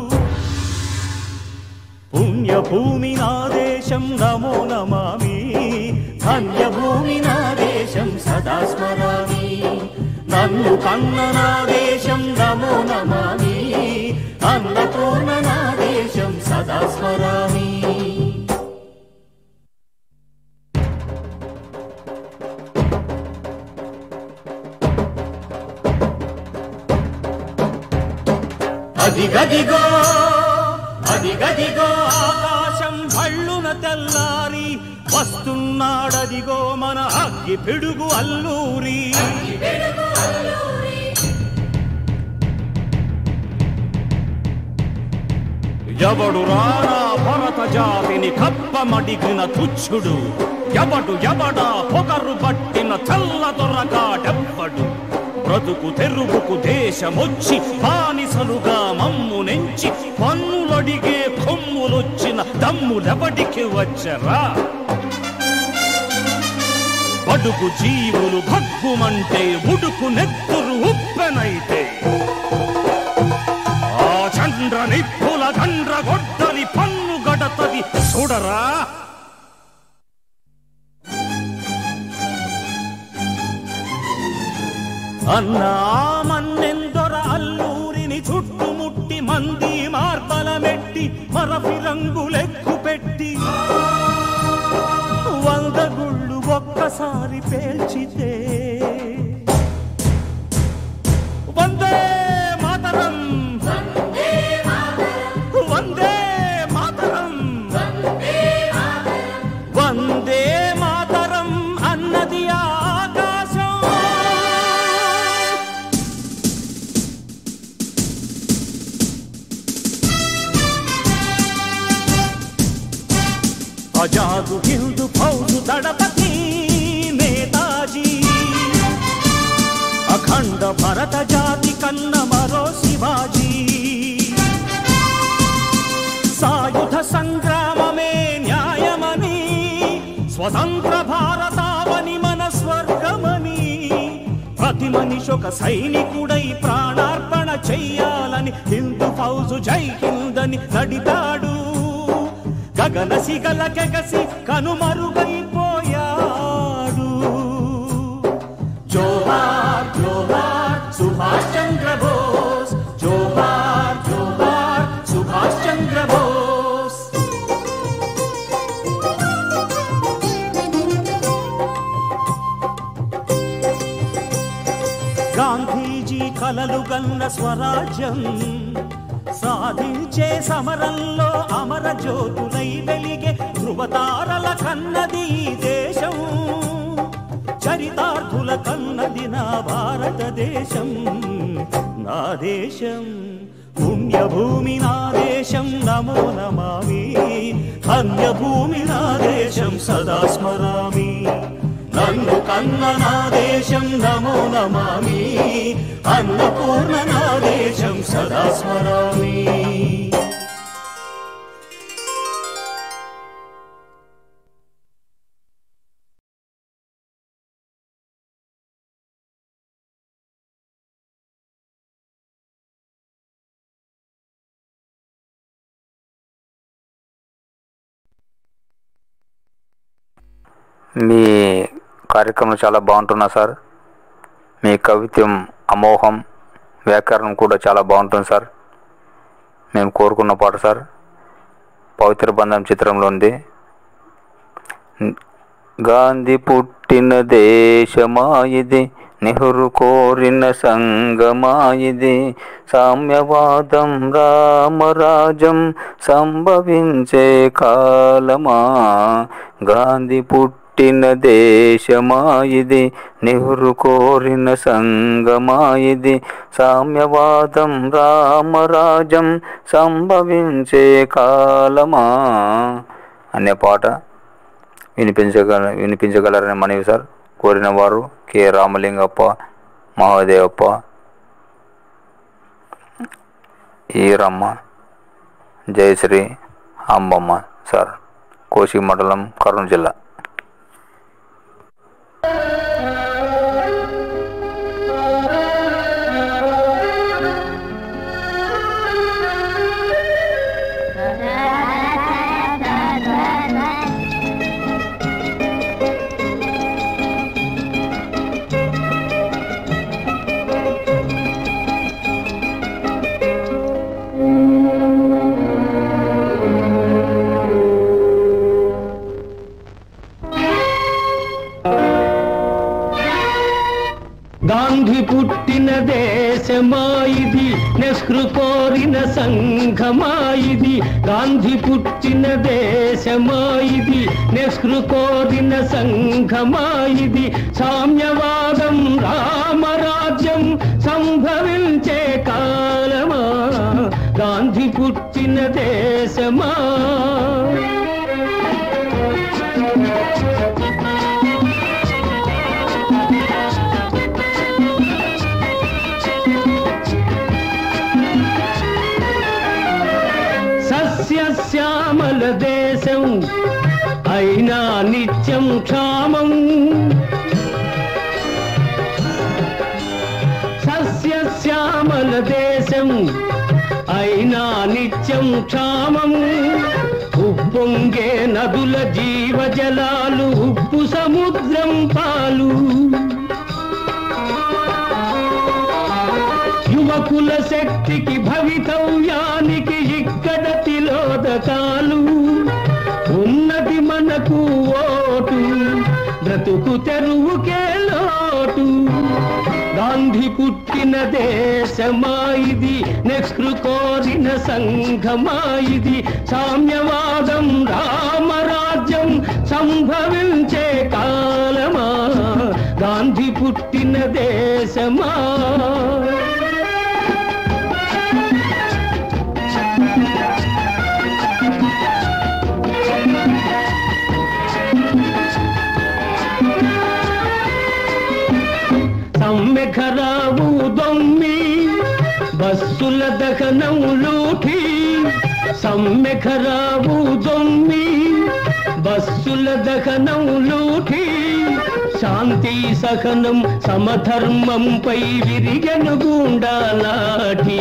M: పుణ్యభూమి నా దేశం నమో నమామి ధన్యభూమి నా దేశం సదా స్మరామి నన్ను కన్న నా దేశం నమో నమామి అన్నపూర్ణ నా దేశం సదా స్మరామి అది గదిగో అది గదిగో ఆకాశం భళ్ళున తెల్లారి వస్తున్నాడదిగో మన అగ్గి పిడుగు అల్లూరి ఎవడు రారా భరత జాతిని కప్పమడిగిన తుచ్చుడు ఎవడు ఎవడా పొగరు పట్టిన చల్ల దొరగాడెవ్వడు బ్రతుకు తెరువుకు దేశమొచ్చి బానిసలుగా మమ్ము నెంచి పన్నులడిగే కొమ్ములొచ్చిన దమ్ములెవడికి వచ్చరా బడుగు జీవులు భగ్గుమంటే ఉడుకు నెత్తురు ఉప్పెనైతే ఆ చంద్ర నిప్పుల గండ్ర గొడ్డలి పన్ను గడతది చూడరా అన్నా మన్నెందొర అల్లూరిని చుట్టుముట్టి మంది మార్బలమెట్టి మరఫి రంగులెక్కు పెట్టి వంద గుళ్ళు ఒక్కసారి పేల్చితే వందే మాతరం వందే మాతరం వందే మాతరం అన్నది ఆకాశం ఆజాదు హిందూ ఫౌజు దళపతి నేతాజీ అఖండ భరత జాతి కన్న మరో శివాజీ సాయుధ సంగ్రామమే న్యాయమని స్వతంత్ర భారతావని మన స్వర్గమని ప్రతి మనిషి ఒక సైనికుడై ప్రాణార్పణ చెయ్యాలని హిందూ ఫౌజు జై హిందని నడిపాడు గగన సిగల గెగసి కనుమరుగైపోయాడు జోహార్ జోహార్ సుభాష్ చంద్ర బోస్ జోహార్ జోహార్ సుభాష్ చంద్ర బోస్ గాంధీజీ కలలు గన్న స్వరాజ్యం సాధించే సమరంలో అమర జ్యోతులై వెలిగే ధృవతారల కన్నది ఈ దేశం చరితార్థుల కన్నది నా భారతదేశం నా దేశం పుణ్యభూమి నా దేశం నమో నమామి ధన్యభూమి నా దేశం సదా స్మరామి అన్న నా దేశం నమో నమామి అన్నపూర్ణ నా దేశం సదా స్మరామి
N: మీ కార్యక్రమం చాలా బాగుంటున్నా సార్ మీ కవిత్వం అమోఘం వ్యాకరణం కూడా చాలా బాగుంటుంది సార్ మేము కోరుకున్న పాట సార్ పవిత్ర బంధం చిత్రంలో ఉంది గాంధీ పుట్టిన దేశమా ఇది నెహ్రు కోరిన సంగమా ఇది సామ్యవాదం రామరాజం సంభవించే కాలమా గాంధీ పుట్టిన దేశమా ఇది నెహ్రు కోరిన సంగమా ఇది సామ్యవాదం రామరాజం సంభవించే కాలమా అనే పాట వినిపించగల వినిపించగలరని మనవి సార్ కోరిన వారు కె రామలింగప్ప మహాదేవప్ప ఈరమ్మ జయశ్రీ అంబమ్మ సార్ కోసి మండలం కర్నూలు జిల్లా
K: గాంధీ పుట్టిన దేశమా ఇది నెహ్రు కోరిన సంఘమా ఇది గాంధీ పుట్టిన దేశమా ఇది నెహ్రు కోరిన సంఘమా ఇది సామ్యవాదం రామరాజ్యం సంభవించే కాలమా గాంధీ పుట్టిన దేశమా సస్యశ్యామల దేశం అయినా నిత్యం క్షామం సస్యశ్యామల దేశం అయినా నిత్యం క్షామం ఉప్పొంగే నదుల జీవజలాలు ఉప్పు సముద్రం పాలు యువకుల శక్తికి భవితవ్యానికి ఇక్కడ తిలోదకాలు ఉన్నది మనకు ఓటు బ్రతుకు తెరువుకే లోటు గాంధీ పుట్టిన దేశమా ఇది నెహ్రు కోరిన సంఘమా ఇది సామ్యవాదం రామరాజ్యం సంభవించే కాలమా గాంధీ పుట్టిన దేశమా సమ్మెఖరావు దొమ్మి బస్సుల దహనం లూఠి సమ్మెఖరావు దొమ్మి బస్సుల దహనం లూఠి శాంతి సహనం సమధర్మంపై విరిగను గుండాలాఠి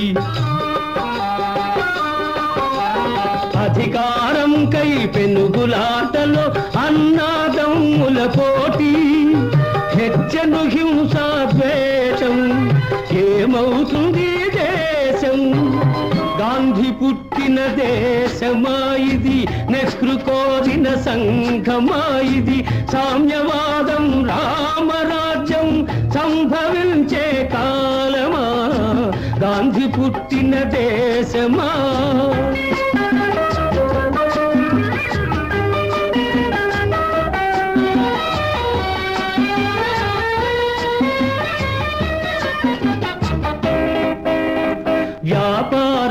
K: అధికారం కై పెనుగులాటలో అన్నాదమ్ముల పోటీ హెచ్చను హింసా ద్వేషం ఏమవుతుంది దేశం గాంధీ పుట్టిన దేశమా ఇది నెహ్రు కోరిన సంఘమా ఇది సామ్యవాదం రామరాజ్యం సంభవించే కాలమా గాంధీ పుట్టిన దేశమా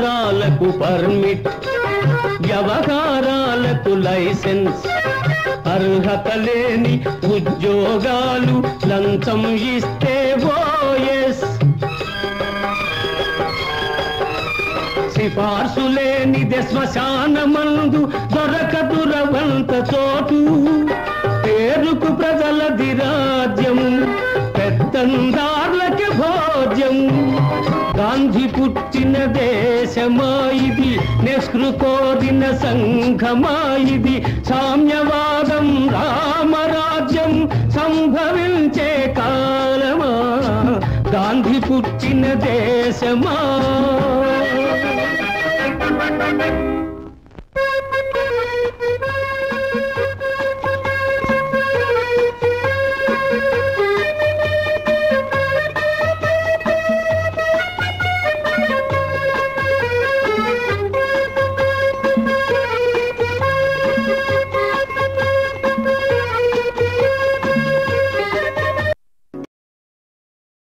K: వ్యాపారాలకు పర్మిట్ వ్యవహారాలకు లైసెన్స్ అర్హత లేని ఉద్యోగాలు లంచం ఇస్తే ఓఎస్ సిఫార్సు లేనిదే శ్మశానమందు దొరకదురవంత చోటు పేరుకు ప్రజలది రాజ్యం పెత్తందార్లకి భోజ్యం గాంధీ పుట్టిన దేశమా ఇది నెహ్రు కోరిన సంఘమా ఇది సామ్యవాదం రామరాజ్యం సంభవించే కాలమా గాంధీ పుట్టిన దేశమా